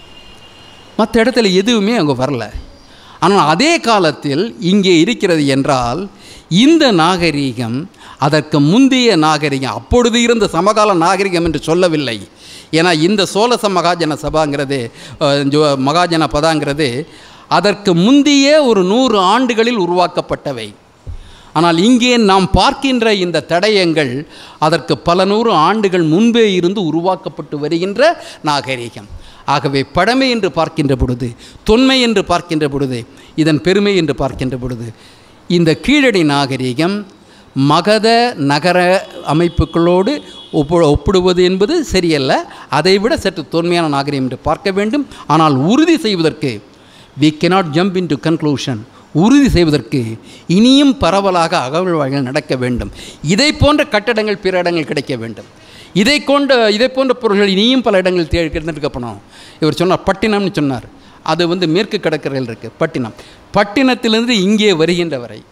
A: மற்ற இடத்துல எதுவுமே அவங்க வரல ஆனால் அதே காலத்தில் இங்கே இருக்கிறது என்றால் இந்த நாகரீகம் அதற்கு முந்தைய நாகரிகம் அப்பொழுது இருந்த சமகால நாகரிகம் என்று சொல்லவில்லை ஏன்னா இந்த சோழச மகாஜன சபாங்கிறது அஹ், ஜோ- மகாஜன பதாங்கிறது அதற்கு முந்தைய ஒரு நூறு ஆண்டுகளில் உருவாக்கப்பட்டவை ஆனால் இங்கே நாம் பார்க்கின்ற இந்த தடயங்கள் அதற்கு பல நூறு ஆண்டுகள் முன்பே இருந்து உருவாக்கப்பட்டு வருகின்ற நாகரீகம் ஆகவே பழமை என்று பார்க்கின்ற பொழுது தொன்மை என்று பார்க்கின்ற பொழுது இதன் பெருமை என்று பார்க்கின்ற பொழுது இந்த கீழடி நாகரீகம் மகத நகர அமைப்புகளோடு ஒப்பு ஒப்பிடுவது என்பது சரியல்ல அதைவிட சற்று தொன்மையான நாகரிகம் என்று பார்க்க வேண்டும் ஆனால் உறுதி செய்வதற்கு we cannot jump into conclusion உறுதி செய்வதற்கு இனியும் பரவலாக அகழ்வாய்கள் நடக்க வேண்டும் இதை போன்ற கட்டடங்கள் பிற இடங்கள் கிடைக்க வேண்டும் இதை கொண்ட இதை போன்ற பொருள்கள் இனியும் பல இடங்கள் தே எடுக்கப்படணும் இவர் சொன்னார் பட்டினம்னு சொன்னார் அது வந்து மேற்கு கடற்கரையில் இருக்குது பட்டினம் பட்டினத்திலிருந்து இங்கே வருகின்ற வரை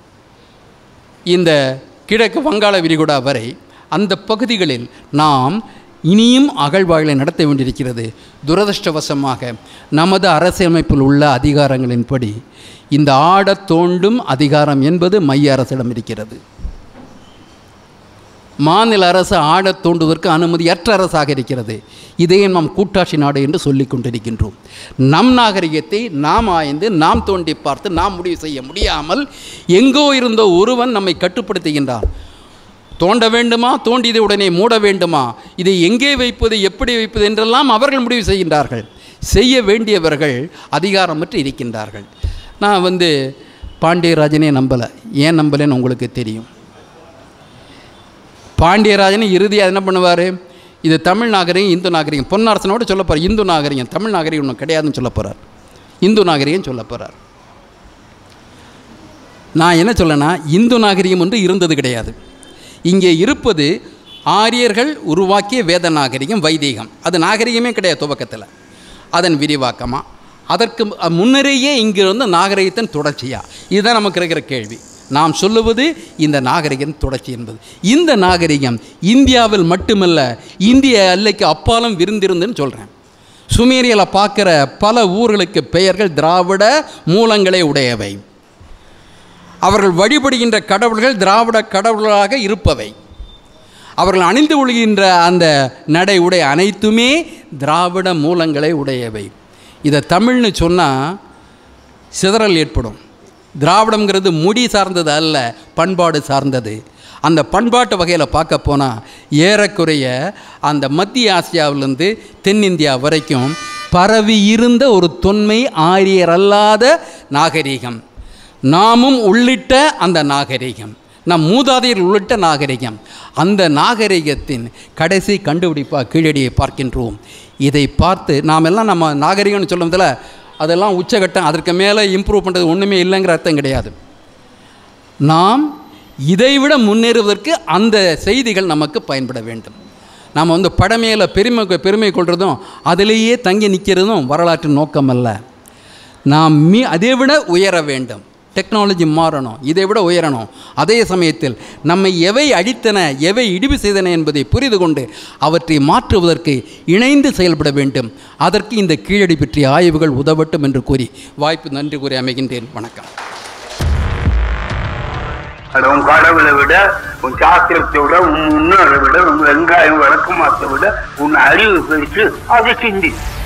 A: இந்த கிழக்கு வங்காள விரிகுடா வரை அந்த பகுதிகளில் நாம் இனியும் அகழ்வாய்களை நடத்த வேண்டியிருக்கிறது துரதிர்ஷ்டவசமாக நமது அரசியலமைப்பில் உள்ள அதிகாரங்களின்படி இந்த ஆடத் தோண்டும் அதிகாரம் என்பது மைய அரசிடம் இருக்கிறது மாநில அரசு ஆடத் தோண்டுவதற்கு அனுமதியற்ற அரசாக இருக்கிறது இதையே நாம் கூட்டாட்சி நாடு என்று சொல்லிக் கொண்டிருக்கின்றோம் நம் நாகரிகத்தை நாம் ஆய்ந்து நாம் தோண்டி பார்த்து நாம் முடிவு செய்ய முடியாமல் எங்கோ இருந்த ஒருவன் நம்மை கட்டுப்படுத்துகின்றான் தோண்ட வேண்டுமா தோண்டியதை உடனே மூட வேண்டுமா இதை எங்கே வைப்பது எப்படி வைப்பது என்றெல்லாம் அவர்கள் முடிவு செய்கின்றார்கள் செய்ய வேண்டியவர்கள் அதிகாரமற்று இருக்கின்றார்கள் நான் வந்து பாண்டியராஜனே நம்பலை ஏன் நம்பலைன்னு உங்களுக்கு தெரியும் பாண்டியராஜன் இறுதியாக என்ன பண்ணுவார் இது தமிழ் நாகரிகம் இந்து நாகரிகம் பொன்னரசனோடு சொல்ல போகிறார் இந்து நாகரிகம் தமிழ் நாகரிகம் ஒன்றும் கிடையாதுன்னு சொல்ல போகிறார் இந்து நாகரிகம் சொல்ல போகிறார் நான் என்ன சொல்லனா இந்து நாகரிகம் ஒன்று இருந்தது கிடையாது இங்கே இருப்பது ஆரியர்கள் உருவாக்கிய வேத நாகரிகம் வைதீகம் அது நாகரிகமே கிடையாது துவக்கத்தில் அதன் விரிவாக்கமாக அதற்கு முன்னரேயே இங்கே வந்து நாகரிகத்தின் தொடர்ச்சியா இதுதான் நமக்கு இருக்கிற கேள்வி நாம் சொல்லுவது இந்த நாகரிகம் தொடர்ச்சி என்பது இந்த நாகரிகம் இந்தியாவில் மட்டுமல்ல இந்திய எல்லைக்கு அப்பாலும் விருந்திருந்துன்னு சொல்கிறேன் சுமேரியலை பார்க்குற பல ஊர்களுக்கு பெயர்கள் திராவிட மூலங்களை உடையவை அவர்கள் வழிபடுகின்ற கடவுள்கள் திராவிட கடவுள்களாக இருப்பவை அவர்கள் அணிந்து கொள்கின்ற அந்த நடை உடை அனைத்துமே திராவிட மூலங்களை உடையவை இதை தமிழ்னு சொன்னால் சிதறல் ஏற்படும் திராவிடம்ங்கிறது முடி சார்ந்தது அல்ல பண்பாடு சார்ந்தது அந்த பண்பாட்டு வகையில் பார்க்க போனால் ஏறக்குறைய அந்த மத்திய ஆசியாவிலிருந்து தென்னிந்தியா வரைக்கும் பரவி இருந்த ஒரு தொன்மை ஆரியர் அல்லாத நாகரீகம் நாமும் உள்ளிட்ட அந்த நாகரீகம் நம் மூதாதையர் உள்ளிட்ட நாகரிகம் அந்த நாகரிகத்தின் கடைசி கண்டுபிடிப்பாக கீழடியை பார்க்கின்றோம் இதை பார்த்து நாம் எல்லாம் நம்ம நாகரிகம்னு சொல்லுறதுல அதெல்லாம் உச்சகட்டம் அதற்கு மேலே இம்ப்ரூவ் பண்ணுறது ஒன்றுமே இல்லைங்கிற அர்த்தம் கிடையாது நாம் இதைவிட முன்னேறுவதற்கு அந்த செய்திகள் நமக்கு பயன்பட வேண்டும் நாம் வந்து படமையில் பெருமை பெருமை கொள்வதும் அதிலேயே தங்கி நிற்கிறதும் வரலாற்று நோக்கம் அல்ல நாம் மீ அதை விட உயர வேண்டும் டெக்னாலஜி மாறணும் இதை விட உயரணும் அதே சமயத்தில் நம்மை எவை அடித்தன எவை இடிவு செய்தன என்பதை புரிந்து கொண்டு அவற்றை மாற்றுவதற்கு இணைந்து செயல்பட வேண்டும் அதற்கு இந்த கீழடி பற்றிய ஆய்வுகள் உதவட்டும் என்று கூறி வாய்ப்பு நன்றி கூறி அமைகின்றேன் வணக்கம்
B: அட உன் கடவுளை விட உன் சாஸ்திரத்தை விட உன் முன்னோரை விட உன் வெங்காயம் விளக்கமாத்தை விட உன் அறிவு பெருசு அதை சிந்தி